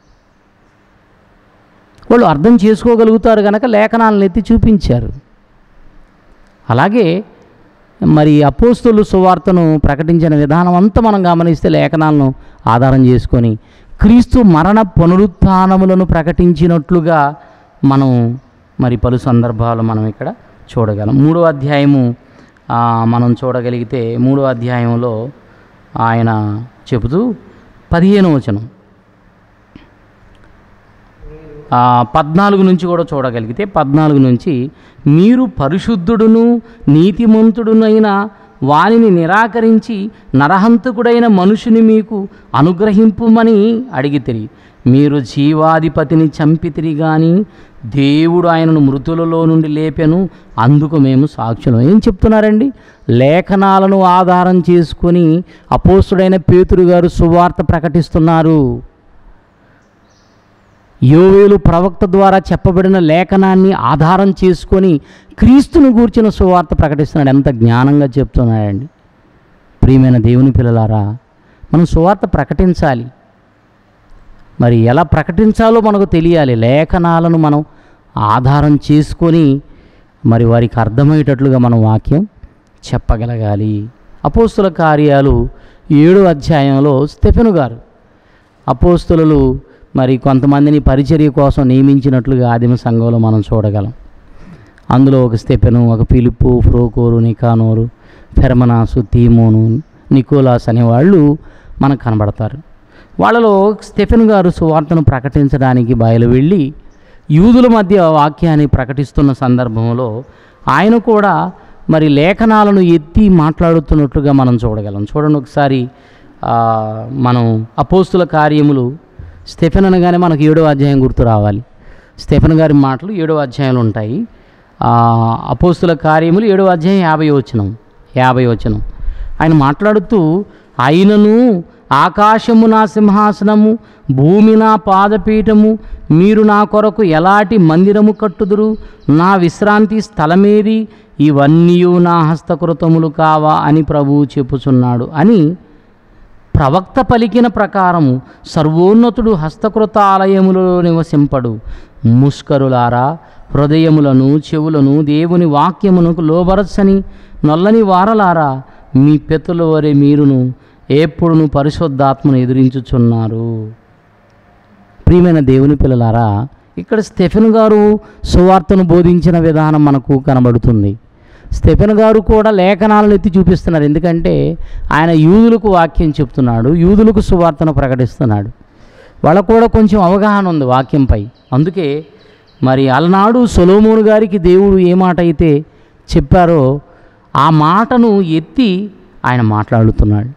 S1: వాళ్ళు అర్థం చేసుకోగలుగుతారు కనుక లేఖనాలను ఎత్తి చూపించారు అలాగే మరి అపోస్తులు సువార్తను ప్రకటించిన విధానం అంతా మనం గమనిస్తే లేఖనాలను ఆధారం చేసుకొని క్రీస్తు మరణ పునరుత్థానములను ప్రకటించినట్లుగా మనం మరి పలు సందర్భాలు మనం ఇక్కడ చూడగలం మూడో అధ్యాయము ఆ, మనం చూడగలిగితే మూడో అధ్యాయంలో ఆయన చెబుతూ పదిహేను వచనం ఆ, పద్నాలుగు నుంచి కూడా చూడగలిగితే పద్నాలుగు నుంచి మీరు పరిశుద్ధుడును నీతిమంతుడునైన వానిని నిరాకరించి నరహంతకుడైన మనుషుని మీకు అనుగ్రహింపుమని అడిగితిరి మీరు జీవాధిపతిని చంపితిరి గాని దేవుడు ఆయనను మృతులలో నుండి లేపెను అందుకు మేము సాక్షులం ఏం చెప్తున్నారండి లేఖనాలను ఆధారం చేసుకొని అపోస్తుడైన పేతురు గారు సువార్త ప్రకటిస్తున్నారు యోవేలు ప్రవక్త ద్వారా చెప్పబడిన లేఖనాన్ని ఆధారం చేసుకొని క్రీస్తును గూర్చిన సువార్త ప్రకటిస్తున్నాడు ఎంత జ్ఞానంగా చెప్తున్నాడండి ప్రియమైన దేవుని పిల్లలారా మనం సువార్త ప్రకటించాలి మరి ఎలా ప్రకటించాలో మనకు తెలియాలి లేఖనాలను మనం ఆధారం చేసుకొని మరి వారికి అర్థమయ్యేటట్లుగా మనం వాక్యం చెప్పగలగాలి అపోస్తుల కార్యాలు ఏడో అధ్యాయంలో స్టెఫెను గారు అపోస్తులు మరి కొంతమందిని పరిచర్య కోసం నియమించినట్లుగా ఆదిమ సంఘంలో మనం చూడగలం అందులో ఒక స్టెపెను ఒక పిలుపు ఫ్రోకోరు నికానోరు ఫెర్మనాసు తీమోను నికోలాస్ అనేవాళ్ళు మనకు కనబడతారు వాళ్ళలో స్టెఫెన్ గారు సువార్తను ప్రకటించడానికి బయలు వెళ్ళి యూదుల మధ్య వాక్యాన్ని ప్రకటిస్తున్న సందర్భంలో ఆయన కూడా మరి లేఖనాలను ఎత్తి మాట్లాడుతున్నట్లుగా మనం చూడగలం చూడండి ఒకసారి ఆ, మనం అపోస్తుల కార్యములు స్టెఫెన్ అనగానే మనకు ఏడో అధ్యాయం గుర్తు రావాలి స్టెఫెన్ గారి మాటలు ఏడో అధ్యాయాలు ఉంటాయి ఆ, అపోస్తుల కార్యములు ఏడో అధ్యాయం యాభై వచనం యాభై వచనం ఆయన మాట్లాడుతూ అయినను ఆకాశము నా సింహాసనము భూమి నా పాదపీఠము మీరు నా కొరకు ఎలాంటి మందిరము కట్టుదురు నా విశ్రాంతి స్థలమేది ఇవన్నీ నా హస్తకృతములు కావా అని ప్రభువు చెప్పుచున్నాడు అని ప్రవక్త పలికిన ప్రకారము సర్వోన్నతుడు హస్తకృత ఆలయములలో నివసింపడు ముష్కరులారా హృదయములను చెవులను దేవుని వాక్యమునకు లోబరచని నల్లని వారలారా మీ పెతుల వరే మీరును ఎప్పుడును పరిశుద్ధాత్మను ఎదిరించుచున్నారు ప్రియమైన దేవుని పిల్లలారా ఇక్కడ స్టెఫెన్ గారు సువార్తను బోధించిన విధానం మనకు కనబడుతుంది స్టెఫెన్ గారు కూడా లేఖనాలను ఎత్తి చూపిస్తున్నారు ఎందుకంటే ఆయన యూదులకు వాక్యం చెప్తున్నాడు యూదులకు సువార్తను ప్రకటిస్తున్నాడు వాళ్ళకు కూడా కొంచెం అవగాహన ఉంది వాక్యంపై అందుకే మరి అలనాడు సొలోమోను గారికి దేవుడు ఏ మాట అయితే చెప్పారో ఆ మాటను ఎత్తి ఆయన మాట్లాడుతున్నాడు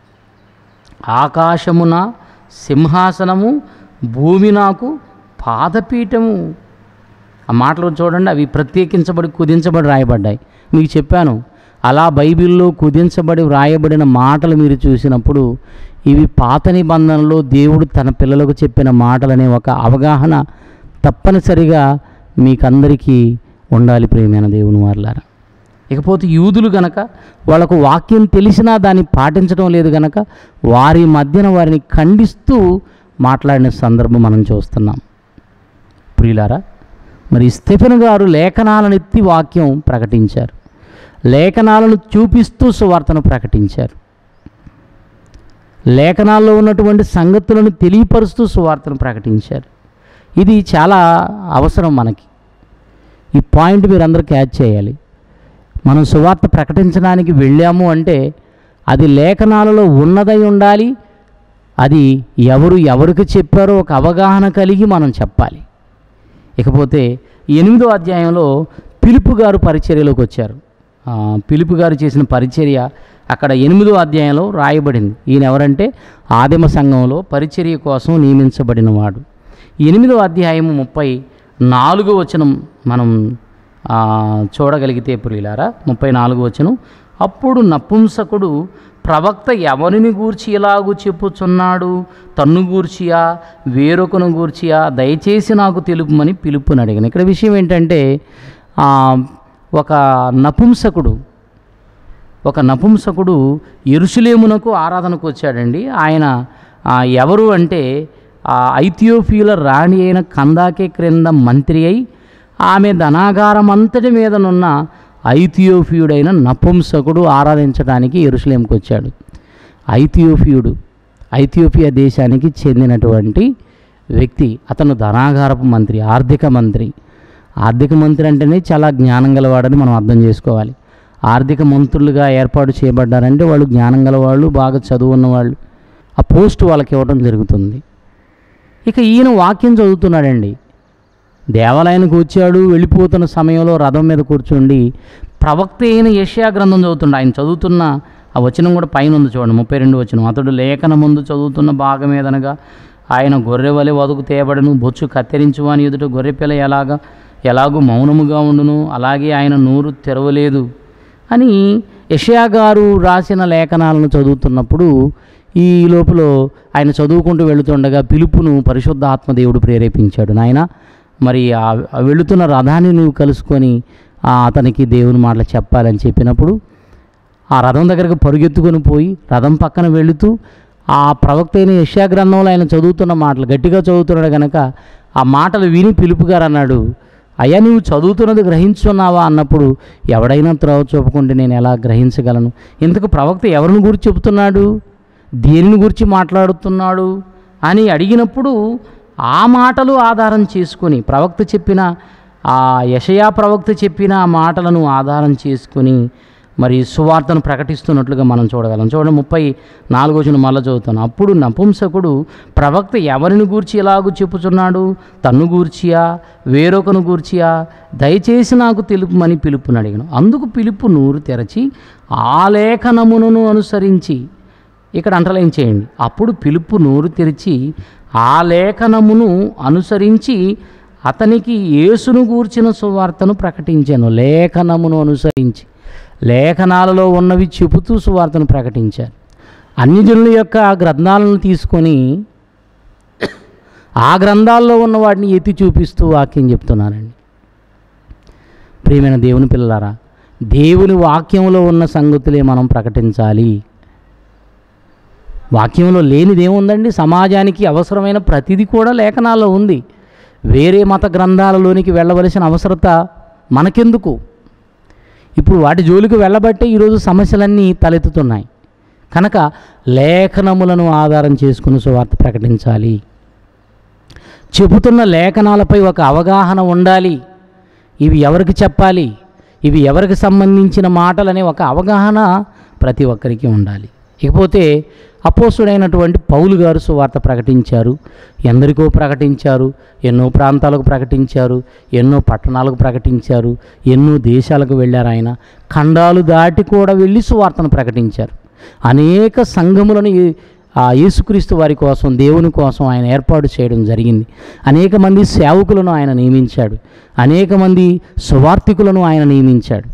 S1: ఆకాశమున సింహాసనము భూమి నాకు పాదపీఠము ఆ మాటలు చూడండి అవి ప్రత్యేకించబడి కుదించబడి రాయబడ్డాయి మీకు చెప్పాను అలా బైబిల్లో కుదించబడి వ్రాయబడిన మాటలు మీరు చూసినప్పుడు ఇవి పాత నిబంధనలో దేవుడు తన పిల్లలకు చెప్పిన మాటలనే ఒక అవగాహన తప్పనిసరిగా మీకందరికీ ఉండాలి ప్రియమైన దేవుని వారులారా ఇకపోతే యూదులు గనక వాళ్ళకు వాక్యం తెలిసినా దాన్ని పాటించడం లేదు గనక వారి మధ్యన వారిని ఖండిస్తూ మాట్లాడిన సందర్భం మనం చూస్తున్నాం ప్రియులారా మరి స్టెఫెన్ గారు లేఖనాలను ఎత్తి వాక్యం ప్రకటించారు లేఖనాలను చూపిస్తూ సువార్తను ప్రకటించారు లేఖనాల్లో ఉన్నటువంటి సంగతులను తెలియపరుస్తూ సువార్తను ప్రకటించారు ఇది చాలా అవసరం మనకి ఈ పాయింట్ మీరు అందరూ క్యాచ్ చేయాలి మనం సువార్త ప్రకటించడానికి వెళ్ళాము అంటే అది లేఖనాలలో ఉన్నదై ఉండాలి అది ఎవరు ఎవరికి చెప్పారో ఒక అవగాహన కలిగి మనం చెప్పాలి ఇకపోతే ఎనిమిదో అధ్యాయంలో పిలుపు గారు పరిచర్యలోకి వచ్చారు ఆ, పిలుపు గారు చేసిన పరిచర్య అక్కడ ఎనిమిదో అధ్యాయంలో రాయబడింది ఈయన ఎవరంటే ఆదిమ సంఘంలో పరిచర్య కోసం నియమించబడిన వాడు ఎనిమిదో అధ్యాయము ముప్పై నాలుగో వచనం మనం ఆ, చూడగలిగితే ప్రియులారా ముప్పై నాలుగు వచనం అప్పుడు నపుంసకుడు ప్రవక్త ఎవరిని గూర్చి ఇలాగు చెప్పుచున్నాడు తన్ను గూర్చియా వేరొకను గూర్చియా దయచేసి నాకు తెలుపుమని పిలుపుని అడిగాను ఇక్కడ విషయం ఏంటంటే ఆ, ఒక నపుంసకుడు ఒక నపుంసకుడు ఎరుసలేమునకు ఆరాధనకు వచ్చాడండి ఆయన ఆ, ఎవరు అంటే ఆ ఐథియోపియుల రాణి అయిన కందాకే క్రింద మంత్రి అయి ఆమె ధనాగారం అంతటి మీదనున్న ఐథియోపియుడైన నపుంసకుడు ఆరాధించడానికి ఎరుసలేంకి వచ్చాడు ఐథియోపియుడు ఐథియోపియా దేశానికి చెందినటువంటి వ్యక్తి అతను ధనాగారపు మంత్రి ఆర్థిక మంత్రి ఆర్థిక మంత్రి అంటేనే చాలా జ్ఞానం గలవాడని మనం అర్థం చేసుకోవాలి ఆర్థిక మంత్రులుగా ఏర్పాటు చేయబడ్డారంటే వాళ్ళు జ్ఞానం గలవాళ్ళు బాగా చదువు ఉన్నవాళ్ళు ఆ పోస్ట్ వాళ్ళకి ఇవ్వడం జరుగుతుంది ఇక ఈయన వాక్యం చదువుతున్నాడండి దేవాలయానికి వచ్చాడు వెళ్ళిపోతున్న సమయంలో రథం మీద కూర్చోండి ప్రవక్త అయిన యష్యా గ్రంథం చదువుతుండ ఆయన చదువుతున్న ఆ వచనం కూడా పైన ఉంది చూడండి ముప్పై రెండు వచనం అతడు లేఖన ముందు చదువుతున్న భాగం ఏదనగా ఆయన గొర్రె వలె వదుకు తేబడను బొచ్చు కత్తిరించు అని ఎదుట గొర్రె పిల్ల ఎలాగా ఎలాగూ మౌనముగా ఉండును అలాగే ఆయన నోరు తెరవలేదు అని యషయా గారు రాసిన లేఖనాలను చదువుతున్నప్పుడు ఈ లోపల ఆయన చదువుకుంటూ వెళుతుండగా పిలుపును పరిశుద్ధాత్మ దేవుడు ప్రేరేపించాడు నాయన మరి ఆ ఆ వెళుతున్న రథాన్ని నువ్వు కలుసుకొని ఆ అతనికి దేవుని మాటలు చెప్పాలని చెప్పినప్పుడు ఆ రథం దగ్గరకు పరుగెత్తుకొని పోయి రథం పక్కన వెళుతూ ఆ ప్రవక్త అయిన యష్యా గ్రంథంలో ఆయన చదువుతున్న మాటలు గట్టిగా చదువుతున్నాడు కనుక ఆ మాటలు విని పిలుపు గారు అన్నాడు అయ్యా నువ్వు చదువుతున్నది గ్రహించున్నావా అన్నప్పుడు ఎవడైనా త్రోవ చూపకుంటే నేను ఎలా గ్రహించగలను ఇంతకు ప్రవక్త ఎవరిని గురించి చెబుతున్నాడు దేనిని గురించి మాట్లాడుతున్నాడు అని అడిగినప్పుడు ఆ మాటలు ఆధారం చేసుకొని ప్రవక్త చెప్పిన ఆ యషయా ప్రవక్త చెప్పిన ఆ మాటలను ఆధారం చేసుకొని మరి సువార్తను ప్రకటిస్తున్నట్లుగా మనం చూడగలం చూడండి ముప్పై నాలుగో వచ్చిన మళ్ళీ చదువుతాను అప్పుడు నపుంసకుడు ప్రవక్త ఎవరిని గూర్చి ఎలాగూ చెప్పుచున్నాడు తన్ను గూర్చియా వేరొకను గూర్చియా దయచేసి నాకు తెలుపుమని పిలుపుని అడిగాను అందుకు పిలుపు నూరు తెరచి ఆ లేఖనమును అనుసరించి ఇక్కడ అంటలేం చేయండి అప్పుడు పిలుపు నోరు తెరిచి ఆ లేఖనమును అనుసరించి అతనికి యేసును గూర్చిన సువార్తను ప్రకటించాను లేఖనమును అనుసరించి లేఖనాలలో ఉన్నవి చెబుతూ సువార్తను ప్రకటించారు అన్యజనుల యొక్క గ్రంథాలను తీసుకొని ఆ గ్రంథాల్లో ఉన్న వాటిని ఎత్తి చూపిస్తూ వాక్యం చెప్తున్నానండి ప్రియమైన దేవుని పిల్లలారా దేవుని వాక్యంలో ఉన్న సంగతులే మనం ప్రకటించాలి వాక్యంలో లేనిదేముందండి సమాజానికి అవసరమైన ప్రతిదీ కూడా లేఖనాల్లో ఉంది వేరే మత గ్రంథాలలోనికి వెళ్ళవలసిన అవసరత మనకెందుకు ఇప్పుడు వాటి జోలికి వెళ్ళబట్టే ఈరోజు సమస్యలన్నీ తలెత్తుతున్నాయి కనుక లేఖనములను ఆధారం చేసుకుని సువార్త ప్రకటించాలి చెబుతున్న లేఖనాలపై ఒక అవగాహన ఉండాలి ఇవి ఎవరికి చెప్పాలి ఇవి ఎవరికి సంబంధించిన మాటలనే ఒక అవగాహన ప్రతి ఒక్కరికి ఉండాలి ఇకపోతే అపోసుడైనటువంటి పౌలు గారు సువార్త ప్రకటించారు ఎందరికో ప్రకటించారు ఎన్నో ప్రాంతాలకు ప్రకటించారు ఎన్నో పట్టణాలకు ప్రకటించారు ఎన్నో దేశాలకు వెళ్ళారు ఆయన ఖండాలు దాటి కూడా వెళ్ళి సువార్తను ప్రకటించారు అనేక సంఘములను ఈ- ఆ యేసుక్రీస్తు వారి కోసం దేవుని కోసం ఆయన ఏర్పాటు చేయడం జరిగింది అనేక మంది సేవకులను ఆయన నియమించాడు అనేక మంది సువార్థికులను ఆయన నియమించాడు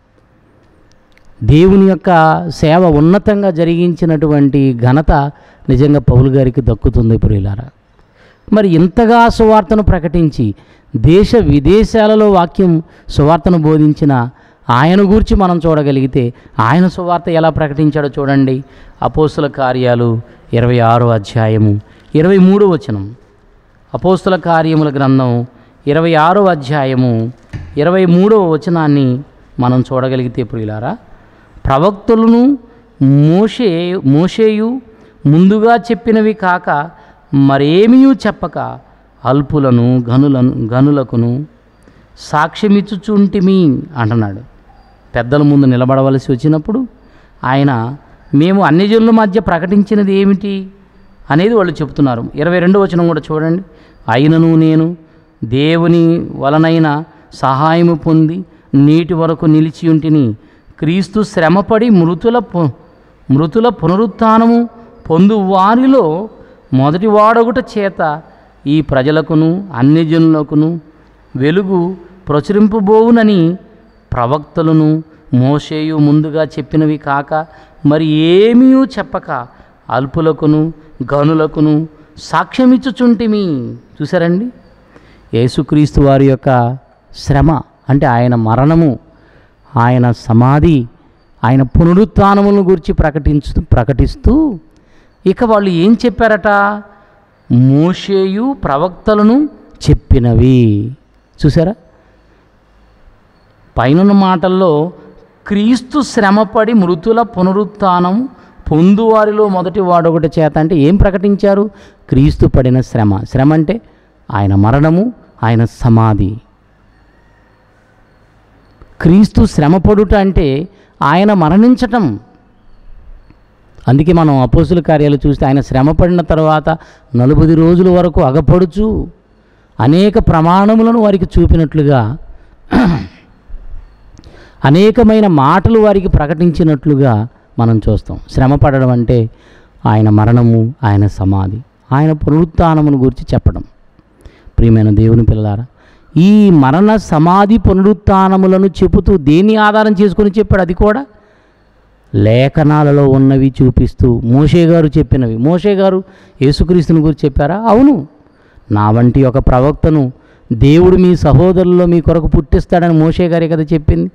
S1: దేవుని యొక్క సేవ ఉన్నతంగా జరిగించినటువంటి ఘనత నిజంగా పౌలు గారికి దక్కుతుంది ప్రియులారా మరి ఇంతగా సువార్తను ప్రకటించి దేశ విదేశాలలో వాక్యం సువార్తను బోధించిన ఆయన గూర్చి మనం చూడగలిగితే ఆయన సువార్త ఎలా ప్రకటించాడో చూడండి అపోస్తుల కార్యాలు ఇరవై ఆరో అధ్యాయము ఇరవై మూడో వచనం అపోస్తుల కార్యముల గ్రంథం ఇరవై ఆరో అధ్యాయము ఇరవై మూడవ వచనాన్ని మనం చూడగలిగితే ప్రియులారా ప్రవక్తులను మోషే మోషేయు ముందుగా చెప్పినవి కాక మరేమీ చెప్పక అల్పులను గనులను గనులకును సాక్ష్యమిచ్చుచుంటిమి అంటున్నాడు పెద్దల ముందు నిలబడవలసి వచ్చినప్పుడు ఆయన మేము అన్ని జనుల మధ్య ప్రకటించినది ఏమిటి అనేది వాళ్ళు చెప్తున్నారు ఇరవై రెండో వచనం కూడా చూడండి అయినను నేను దేవుని వలనైన సహాయము పొంది నీటి వరకు నిలిచి ఉంటిని క్రీస్తు శ్రమపడి మృతుల పు- మృతుల పునరుత్థానము పొందు వారిలో మొదటి వాడొకట చేత ఈ ప్రజలకును అన్ని జనులకును వెలుగు ప్రచురింపబోవునని ప్రవక్తలను మోషేయు ముందుగా చెప్పినవి కాక మరి ఏమీ చెప్పక అల్పులకును గనులకును సాక్ష్యమిచ్చుచుంటిమి చూసారండి యేసుక్రీస్తు వారి యొక్క శ్రమ అంటే ఆయన మరణము ఆయన సమాధి ఆయన పునరుత్థానములను గురించి ప్రకటించు ప్రకటిస్తూ ఇక వాళ్ళు ఏం చెప్పారట మోషేయు ప్రవక్తలను చెప్పినవి చూసారా పైన మాటల్లో క్రీస్తు శ్రమపడి మృతుల పునరుత్థానం పొందువారిలో మొదటి వాడు ఒకటి చేత అంటే ఏం ప్రకటించారు క్రీస్తు పడిన శ్రమ శ్రమ అంటే ఆయన మరణము ఆయన సమాధి క్రీస్తు శ్రమపడుట అంటే ఆయన మరణించటం అందుకే మనం అపోసుల కార్యాలు చూస్తే ఆయన శ్రమపడిన తర్వాత నలుబది రోజుల వరకు అగపడుచు అనేక ప్రమాణములను వారికి చూపినట్లుగా అనేకమైన మాటలు వారికి ప్రకటించినట్లుగా మనం చూస్తాం శ్రమ పడడం అంటే ఆయన మరణము ఆయన సమాధి ఆయన పునరుత్థానమును గురించి చెప్పడం ప్రియమైన దేవుని పిల్లలారా ఈ మరణ సమాధి పునరుత్థానములను చెబుతూ దేన్ని ఆధారం చేసుకొని చెప్పాడు అది కూడా లేఖనాలలో ఉన్నవి చూపిస్తూ మోషే గారు చెప్పినవి మోషే గారు యేసుక్రీస్తుని గురించి చెప్పారా అవును నా వంటి ఒక ప్రవక్తను దేవుడు మీ సహోదరుల్లో మీ కొరకు పుట్టిస్తాడని మోషే గారే కదా చెప్పింది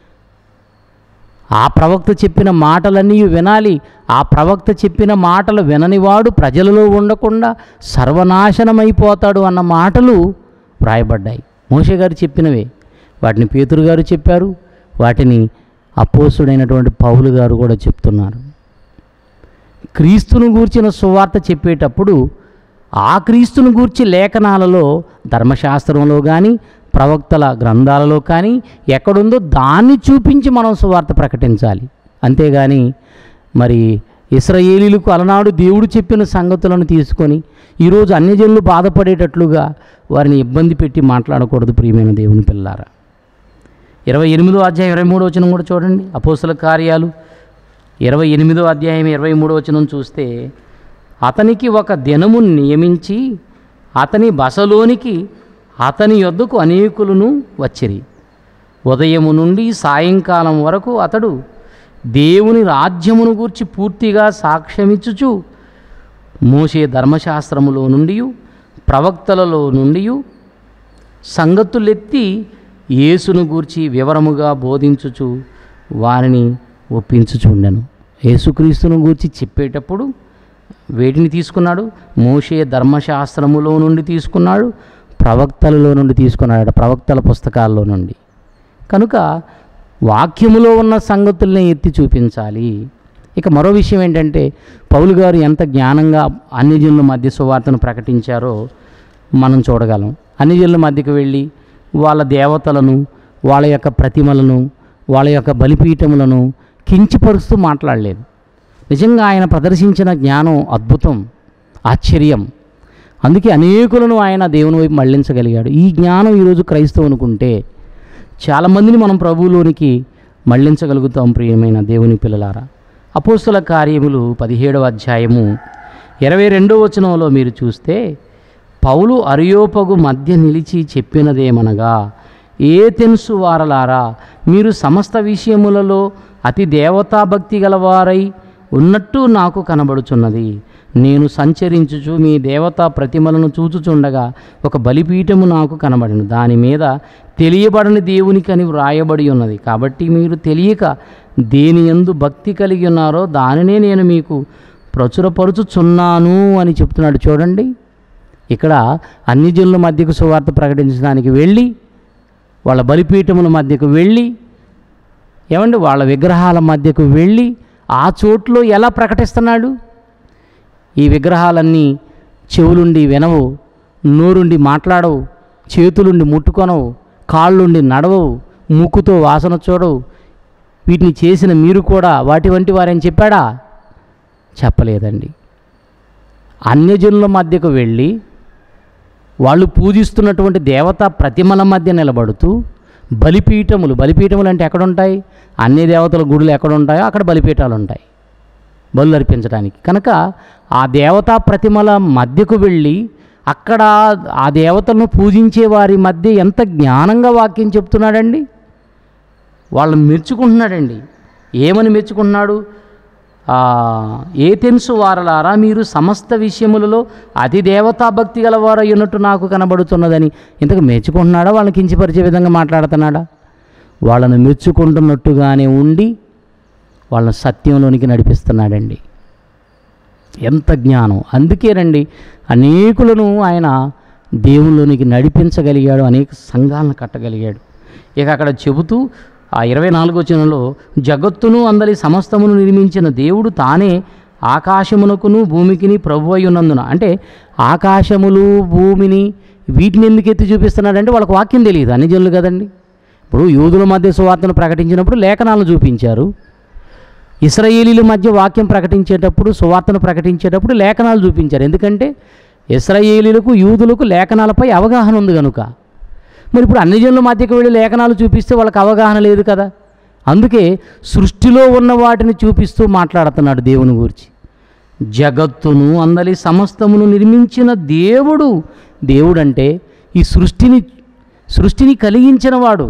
S1: ఆ ప్రవక్త చెప్పిన మాటలన్నీ వినాలి ఆ ప్రవక్త చెప్పిన మాటలు విననివాడు ప్రజలలో ఉండకుండా సర్వనాశనమైపోతాడు అన్న మాటలు వ్రాయబడ్డాయి మోషే గారు చెప్పినవే వాటిని పేతురు గారు చెప్పారు వాటిని అపోసుడైనటువంటి పౌలు గారు కూడా చెప్తున్నారు క్రీస్తును గూర్చిన సువార్త చెప్పేటప్పుడు ఆ క్రీస్తును గూర్చి లేఖనాలలో ధర్మశాస్త్రంలో కానీ ప్రవక్తల గ్రంథాలలో కానీ ఎక్కడుందో దాన్ని చూపించి మనం సువార్త ప్రకటించాలి అంతేగాని మరి ఇస్రాయేలీలకు అలనాడు దేవుడు చెప్పిన సంగతులను తీసుకొని ఈరోజు అన్యజనులు బాధపడేటట్లుగా వారిని ఇబ్బంది పెట్టి మాట్లాడకూడదు ప్రియమైన దేవుని పిల్లారా ఇరవై ఎనిమిదో అధ్యాయం ఇరవై మూడో వచనం కూడా చూడండి అపోస్తుల కార్యాలు ఇరవై ఎనిమిదో అధ్యాయం ఇరవై మూడో వచనం చూస్తే అతనికి ఒక దినము నియమించి అతని బసలోనికి అతని యొద్దకు అనేకులను వచ్చిరి ఉదయము నుండి సాయంకాలం వరకు అతడు దేవుని రాజ్యమును గూర్చి పూర్తిగా సాక్ష్యమిచ్చుచు మోసే ధర్మశాస్త్రములో నుండి ప్రవక్తలలో నుండి సంగతులెత్తి యేసును గూర్చి వివరముగా బోధించుచు వారిని ఒప్పించుచుండెను యేసుక్రీస్తును గూర్చి చెప్పేటప్పుడు వేటిని తీసుకున్నాడు మోషే ధర్మశాస్త్రములో నుండి తీసుకున్నాడు ప్రవక్తలలో నుండి తీసుకున్నాడు ప్రవక్తల పుస్తకాల్లో నుండి కనుక వాక్యములో ఉన్న సంగతుల్ని ఎత్తి చూపించాలి ఇక మరో విషయం ఏంటంటే పౌలు గారు ఎంత జ్ఞానంగా అన్ని జనుల మధ్య సువార్తను ప్రకటించారో మనం చూడగలం అన్ని జనుల మధ్యకు వెళ్ళి వాళ్ళ దేవతలను వాళ్ళ యొక్క ప్రతిమలను వాళ్ళ యొక్క బలిపీఠములను కించిపరుస్తూ మాట్లాడలేదు నిజంగా ఆయన ప్రదర్శించిన జ్ఞానం అద్భుతం ఆశ్చర్యం అందుకే అనేకులను ఆయన దేవుని వైపు మళ్ళించగలిగాడు ఈ జ్ఞానం ఈరోజు క్రైస్తవునుకుంటే చాలామందిని మనం ప్రభువులోనికి మళ్ళించగలుగుతాం ప్రియమైన దేవుని పిల్లలారా అపోస్తుల కార్యములు పదిహేడవ అధ్యాయము ఇరవై రెండో వచనంలో మీరు చూస్తే పౌలు అరియోపగు మధ్య నిలిచి చెప్పినదేమనగా ఏ తెన్సు వారలారా మీరు సమస్త విషయములలో అతి దేవతాభక్తి గలవారై ఉన్నట్టు నాకు కనబడుచున్నది నేను సంచరించుచు మీ దేవతా ప్రతిమలను చూచుచుండగా ఒక బలిపీఠము నాకు కనబడిన దాని మీద తెలియబడని దేవునికని వ్రాయబడి ఉన్నది కాబట్టి మీరు తెలియక దేని యందు భక్తి కలిగి ఉన్నారో దానినే నేను మీకు ప్రచురపరుచుచున్నాను అని చెప్తున్నాడు చూడండి ఇక్కడ అన్ని జనుల మధ్యకు సువార్త ప్రకటించడానికి వెళ్ళి వాళ్ళ బలిపీఠముల మధ్యకు వెళ్ళి ఏమండి వాళ్ళ విగ్రహాల మధ్యకు వెళ్ళి ఆ చోట్లో ఎలా ప్రకటిస్తున్నాడు ఈ విగ్రహాలన్నీ చెవులుండి వినవు నోరుండి మాట్లాడవు చేతులుండి ముట్టుకొనవు కాళ్ళుండి నడవవు ముక్కుతో వాసన చూడవు వీటిని చేసిన మీరు కూడా వాటి వంటి వారని చెప్పాడా చెప్పలేదండి అన్యజనుల మధ్యకు వెళ్ళి వాళ్ళు పూజిస్తున్నటువంటి దేవతా ప్రతిమల మధ్య నిలబడుతూ బలిపీఠములు బలిపీఠములు అంటే ఎక్కడ ఉంటాయి అన్ని దేవతల గుడులు ఎక్కడ ఉంటాయో అక్కడ బలిపీఠాలు ఉంటాయి బలు అర్పించడానికి కనుక ఆ దేవతా ప్రతిమల మధ్యకు వెళ్ళి అక్కడ ఆ దేవతలను పూజించే వారి మధ్య ఎంత జ్ఞానంగా వాక్యం చెప్తున్నాడండి వాళ్ళని మెచ్చుకుంటున్నాడండి ఏమని మెచ్చుకుంటున్నాడు ఆ, ఏ తెలుసు వారలారా మీరు సమస్త విషయములలో అతి దేవతా భక్తి గలవారు అయ్యున్నట్టు నాకు కనబడుతున్నదని ఇంతకు మెచ్చుకుంటున్నాడా వాళ్ళని కించపరిచే విధంగా మాట్లాడుతున్నాడా వాళ్ళను మెచ్చుకుంటున్నట్టుగానే ఉండి వాళ్ళని సత్యంలోనికి నడిపిస్తున్నాడండి ఎంత జ్ఞానం అందుకేనండి అనేకులను ఆయన దేవుళ్ళలోనికి నడిపించగలిగాడు అనేక సంఘాలను కట్టగలిగాడు ఇక అక్కడ చెబుతూ ఆ ఇరవై నాలుగో వచనంలో జగత్తును అందరి సమస్తమును నిర్మించిన దేవుడు తానే ఆకాశమునకును భూమికిని ప్రభు అయి ఉన్నందున అంటే ఆకాశములు భూమిని వీటిని ఎందుకు ఎత్తి చూపిస్తున్నాడంటే వాళ్ళకి వాక్యం తెలియదు అన్ని జనులు కదండి ఇప్పుడు యూదుల మధ్య సువార్తను ప్రకటించినప్పుడు లేఖనాలను చూపించారు ఇస్రాయేలీల మధ్య వాక్యం ప్రకటించేటప్పుడు సువార్తను ప్రకటించేటప్పుడు లేఖనాలు చూపించారు ఎందుకంటే ఇస్రాయేలీలకు యూదులకు లేఖనాలపై అవగాహన ఉంది కనుక మరి ఇప్పుడు అన్ని జనుల మధ్యకు వెళ్ళి లేఖనాలు చూపిస్తే వాళ్ళకి అవగాహన లేదు కదా అందుకే సృష్టిలో ఉన్న వాటిని చూపిస్తూ మాట్లాడుతున్నాడు దేవుని గురించి జగత్తును అందలి సమస్తమును నిర్మించిన దేవుడు దేవుడంటే ఈ సృష్టిని సృష్టిని కలిగించినవాడు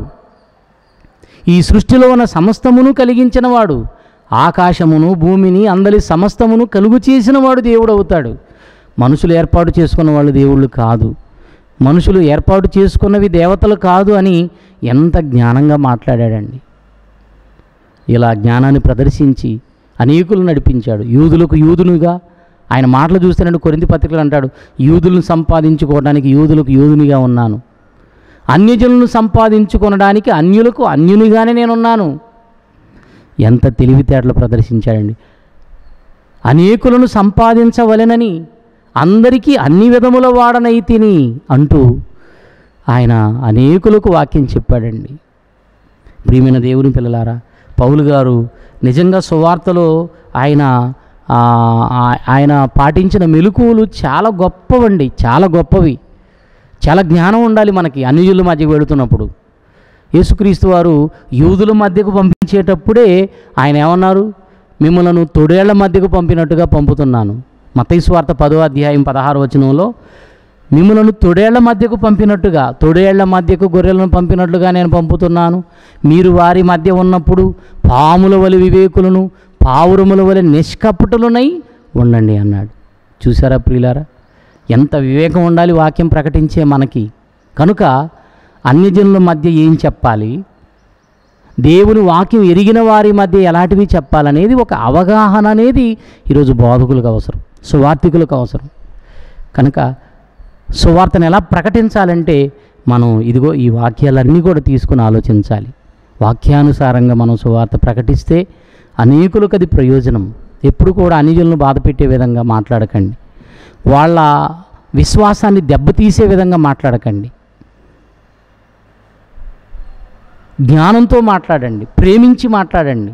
S1: ఈ సృష్టిలో ఉన్న సమస్తమును కలిగించినవాడు ఆకాశమును భూమిని అందలి సమస్తమును కలుగు చేసినవాడు దేవుడు అవుతాడు మనుషులు ఏర్పాటు చేసుకున్న వాళ్ళు దేవుళ్ళు కాదు మనుషులు ఏర్పాటు చేసుకున్నవి దేవతలు కాదు అని ఎంత జ్ఞానంగా మాట్లాడాడండి ఇలా జ్ఞానాన్ని ప్రదర్శించి అనేకులు నడిపించాడు యూదులకు యూదునుగా ఆయన మాటలు చూస్తేనండి కొరింది పత్రికలు అంటాడు యూదులను సంపాదించుకోవడానికి యూదులకు యూదునిగా ఉన్నాను అన్యజనులను సంపాదించుకొనడానికి అన్యులకు అన్యునిగానే నేనున్నాను ఎంత తెలివితేటలు ప్రదర్శించాడండి అనేకులను సంపాదించవలెనని అందరికీ అన్ని విధముల వాడనై తిని అంటూ ఆయన అనేకులకు వాక్యం చెప్పాడండి ప్రియమైన దేవుని పిల్లలారా పౌలు గారు నిజంగా సువార్తలో ఆయన ఆ, ఆ- ఆయన పాటించిన మెలకువలు చాలా గొప్పవండి చాలా గొప్పవి చాలా జ్ఞానం ఉండాలి మనకి అన్యుల మధ్యకు వెళుతున్నప్పుడు యేసుక్రీస్తు వారు యూదుల మధ్యకు పంపించేటప్పుడే ఆయన ఏమన్నారు మిమ్మలను తొడేళ్ల మధ్యకు పంపినట్టుగా పంపుతున్నాను మతైసు వార్త పదో అధ్యాయం పదహారు వచనంలో మిమ్మలను తొడేళ్ల మధ్యకు పంపినట్టుగా తొడేళ్ల మధ్యకు గొర్రెలను పంపినట్లుగా నేను పంపుతున్నాను మీరు వారి మధ్య ఉన్నప్పుడు పాముల వలి వివేకులను పావురముల వలి నిష్కపటులునై ఉండండి అన్నాడు చూసారా ప్రియులారా ఎంత వివేకం ఉండాలి వాక్యం ప్రకటించే మనకి కనుక అన్యజనుల మధ్య ఏం చెప్పాలి దేవుని వాక్యం ఎరిగిన వారి మధ్య ఎలాంటివి చెప్పాలనేది ఒక అవగాహన అనేది ఈరోజు బోధకులకు అవసరం సువార్థికులకు అవసరం కనుక సువార్తను ఎలా ప్రకటించాలంటే మనం ఇదిగో ఈ వాక్యాలన్నీ కూడా తీసుకుని ఆలోచించాలి వాక్యానుసారంగా మనం సువార్త ప్రకటిస్తే అనేకులకు అది ప్రయోజనం ఎప్పుడు కూడా అనిజులను బాధ పెట్టే విధంగా మాట్లాడకండి వాళ్ళ విశ్వాసాన్ని దెబ్బతీసే విధంగా మాట్లాడకండి జ్ఞానంతో మాట్లాడండి ప్రేమించి మాట్లాడండి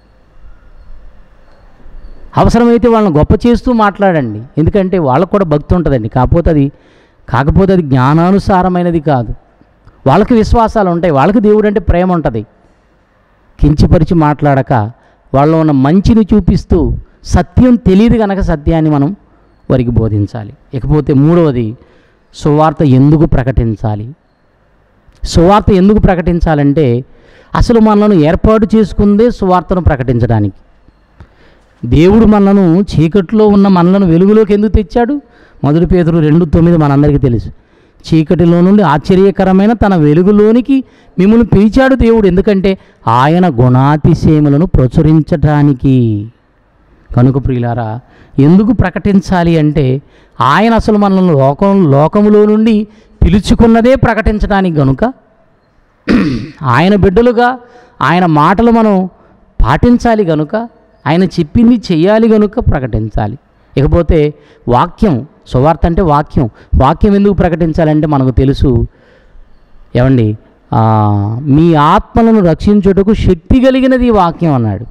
S1: అవసరమైతే వాళ్ళని గొప్ప చేస్తూ మాట్లాడండి ఎందుకంటే వాళ్ళకు కూడా భక్తి ఉంటుందండి కాకపోతే అది కాకపోతే అది జ్ఞానానుసారమైనది కాదు వాళ్ళకి విశ్వాసాలు ఉంటాయి వాళ్ళకి దేవుడు అంటే ప్రేమ ఉంటుంది కించిపరిచి మాట్లాడక వాళ్ళలో ఉన్న మంచిని చూపిస్తూ సత్యం తెలియదు కనుక సత్యాన్ని మనం వారికి బోధించాలి ఇకపోతే మూడవది సువార్త ఎందుకు ప్రకటించాలి సువార్త ఎందుకు ప్రకటించాలంటే అసలు మనలను ఏర్పాటు చేసుకుందే సువార్తను ప్రకటించడానికి దేవుడు మనలను చీకట్లో ఉన్న మనలను వెలుగులోకి ఎందుకు తెచ్చాడు మొదటి పేదరు రెండు తొమ్మిది మనందరికీ తెలుసు చీకటిలో నుండి ఆశ్చర్యకరమైన తన వెలుగులోనికి మిమ్మల్ని పిలిచాడు దేవుడు ఎందుకంటే ఆయన గుణాతిశయములను ప్రచురించటానికి కనుక ప్రియులారా ఎందుకు ప్రకటించాలి అంటే ఆయన అసలు మనల్ని లోకం లోకములో నుండి పిలుచుకున్నదే ప్రకటించడానికి గనుక ఆయన బిడ్డలుగా ఆయన మాటలు మనం పాటించాలి గనుక ఆయన చెప్పింది చెయ్యాలి గనుక ప్రకటించాలి ఇకపోతే వాక్యం సువార్త అంటే వాక్యం వాక్యం ఎందుకు ప్రకటించాలంటే మనకు తెలుసు ఏమండి ఆ, మీ ఆత్మలను రక్షించుటకు శక్తి కలిగినది ఈ వాక్యం అన్నాడు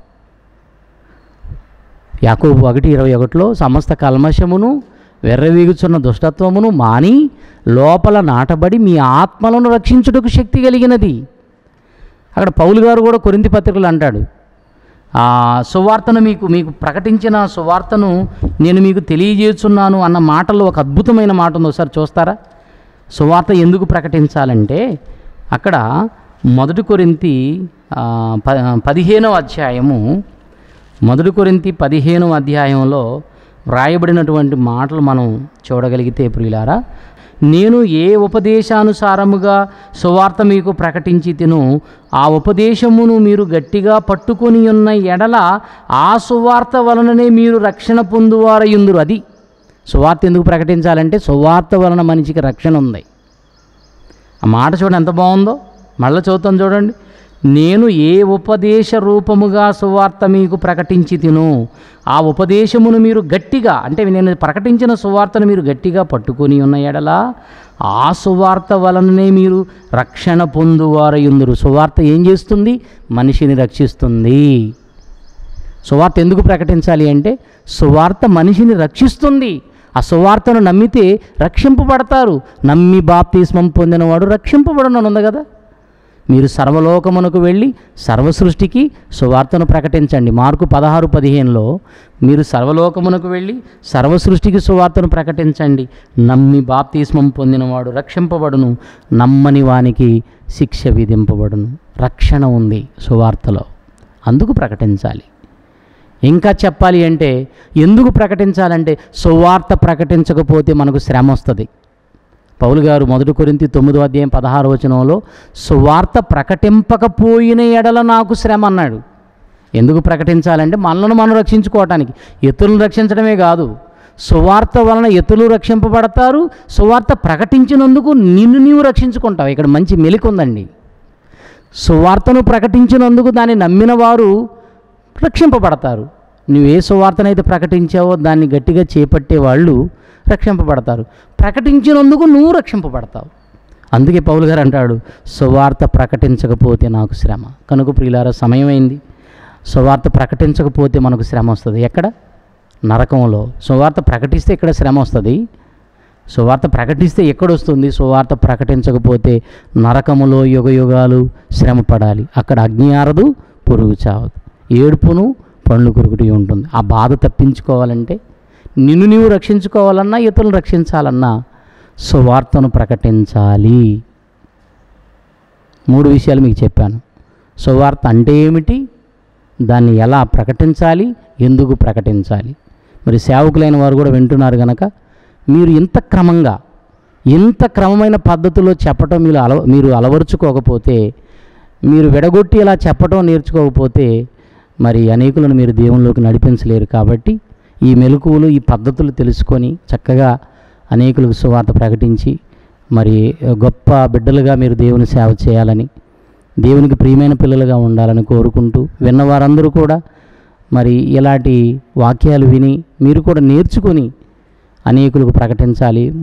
S1: యాకోబు ఒకటి ఇరవై ఒకటిలో సమస్త కల్మషమును వెర్రవీగుచున్న దుష్టత్వమును మాని లోపల నాటబడి మీ ఆత్మలను రక్షించుటకు శక్తి కలిగినది అక్కడ పౌలు గారు కూడా కొరింతి పత్రికలు అంటాడు ఆ సువార్తను మీకు మీకు ప్రకటించిన సువార్తను నేను మీకు తెలియజేస్తున్నాను అన్న మాటల్లో ఒక అద్భుతమైన మాట ఉంది ఒకసారి చూస్తారా సువార్త ఎందుకు ప్రకటించాలంటే అక్కడ మొదటి కొరింతి ఆ, ప పదిహేనవ అధ్యాయము మొదటి కొరింతి పదిహేనవ అధ్యాయంలో వ్రాయబడినటువంటి మాటలు మనం చూడగలిగితే ప్రియులారా నేను ఏ ఉపదేశానుసారముగా సువార్త మీకు ప్రకటించి తిను ఆ ఉపదేశమును మీరు గట్టిగా పట్టుకొని ఉన్న ఎడల ఆ సువార్త వలననే మీరు రక్షణ పొందువారయుందురు అది సువార్త ఎందుకు ప్రకటించాలంటే సువార్త వలన మనిషికి రక్షణ ఉంది ఆ మాట చూడండి ఎంత బాగుందో మళ్ళీ చూద్దాం చూడండి నేను ఏ ఉపదేశ రూపముగా సువార్త మీకు ప్రకటించి తిను ఆ ఉపదేశమును మీరు గట్టిగా అంటే నేను ప్రకటించిన సువార్తను మీరు గట్టిగా పట్టుకొని ఉన్న ఎడల ఆ సువార్త వలననే మీరు రక్షణ పొందువారయుందురు సువార్త ఏం చేస్తుంది మనిషిని రక్షిస్తుంది సువార్త ఎందుకు ప్రకటించాలి అంటే సువార్త మనిషిని రక్షిస్తుంది ఆ సువార్తను నమ్మితే రక్షింపబడతారు నమ్మి బాప్తిస్మం పొందినవాడు రక్షింపబడనని ఉంది కదా మీరు సర్వలోకమునకు వెళ్ళి సర్వసృష్టికి సువార్తను ప్రకటించండి మార్కు పదహారు పదిహేనులో మీరు సర్వలోకమునకు వెళ్ళి సర్వసృష్టికి సువార్తను ప్రకటించండి నమ్మి బాప్తిస్మం పొందినవాడు రక్షింపబడును నమ్మని వానికి శిక్ష విధింపబడును రక్షణ ఉంది సువార్తలో అందుకు ప్రకటించాలి ఇంకా చెప్పాలి అంటే ఎందుకు ప్రకటించాలంటే సువార్త ప్రకటించకపోతే మనకు శ్రమ వస్తుంది పౌలు గారు మొదటి కొరింతి తొమ్మిదో అధ్యాయం పదహారు వచనంలో సువార్త ప్రకటింపకపోయిన ఎడల నాకు శ్రమ అన్నాడు ఎందుకు ప్రకటించాలంటే మనలను మనం రక్షించుకోవటానికి ఇతరులను రక్షించడమే కాదు సువార్త వలన ఇతరులు రక్షింపబడతారు సువార్త ప్రకటించినందుకు నిన్ను నీవు రక్షించుకుంటావు ఇక్కడ మంచి మెలిక ఉందండి సువార్తను ప్రకటించినందుకు దాన్ని నమ్మిన వారు రక్షింపబడతారు నువ్వు ఏ సువార్తనైతే ప్రకటించావో దాన్ని గట్టిగా చేపట్టే వాళ్ళు రక్షింపబడతారు ప్రకటించినందుకు నువ్వు రక్షింపబడతావు అందుకే పౌలు గారు అంటాడు సువార్త ప్రకటించకపోతే నాకు శ్రమ కనుక ప్రియులారా సమయమైంది సువార్త ప్రకటించకపోతే మనకు శ్రమ వస్తుంది ఎక్కడ నరకంలో సువార్త ప్రకటిస్తే ఇక్కడ శ్రమ వస్తుంది సువార్త ప్రకటిస్తే ఎక్కడొస్తుంది సువార్త ప్రకటించకపోతే నరకములో యుగ యుగాలు శ్రమ పడాలి అక్కడ అగ్ని ఆరదు పురుగు చావదు ఏడుపును పండ్లు కురుకుటి ఉంటుంది ఆ బాధ తప్పించుకోవాలంటే నిన్ను నీవు రక్షించుకోవాలన్నా ఇతరులను రక్షించాలన్నా సువార్తను ప్రకటించాలి మూడు విషయాలు మీకు చెప్పాను సువార్త అంటే ఏమిటి దాన్ని ఎలా ప్రకటించాలి ఎందుకు ప్రకటించాలి మరి సేవకులైన వారు కూడా వింటున్నారు కనుక మీరు ఇంత క్రమంగా ఇంత క్రమమైన పద్ధతిలో చెప్పటం మీరు అలవ మీరు అలవరుచుకోకపోతే మీరు విడగొట్టి ఇలా చెప్పటం నేర్చుకోకపోతే మరి అనేకులను మీరు దేవునిలోకి నడిపించలేరు కాబట్టి ఈ మెలకువలు ఈ పద్ధతులు తెలుసుకొని చక్కగా అనేకులకు సువార్త ప్రకటించి మరి గొప్ప బిడ్డలుగా మీరు దేవుని సేవ చేయాలని దేవునికి ప్రియమైన పిల్లలుగా ఉండాలని కోరుకుంటూ విన్నవారందరూ కూడా మరి ఇలాంటి వాక్యాలు విని మీరు కూడా నేర్చుకొని అనేకులకు ప్రకటించాలి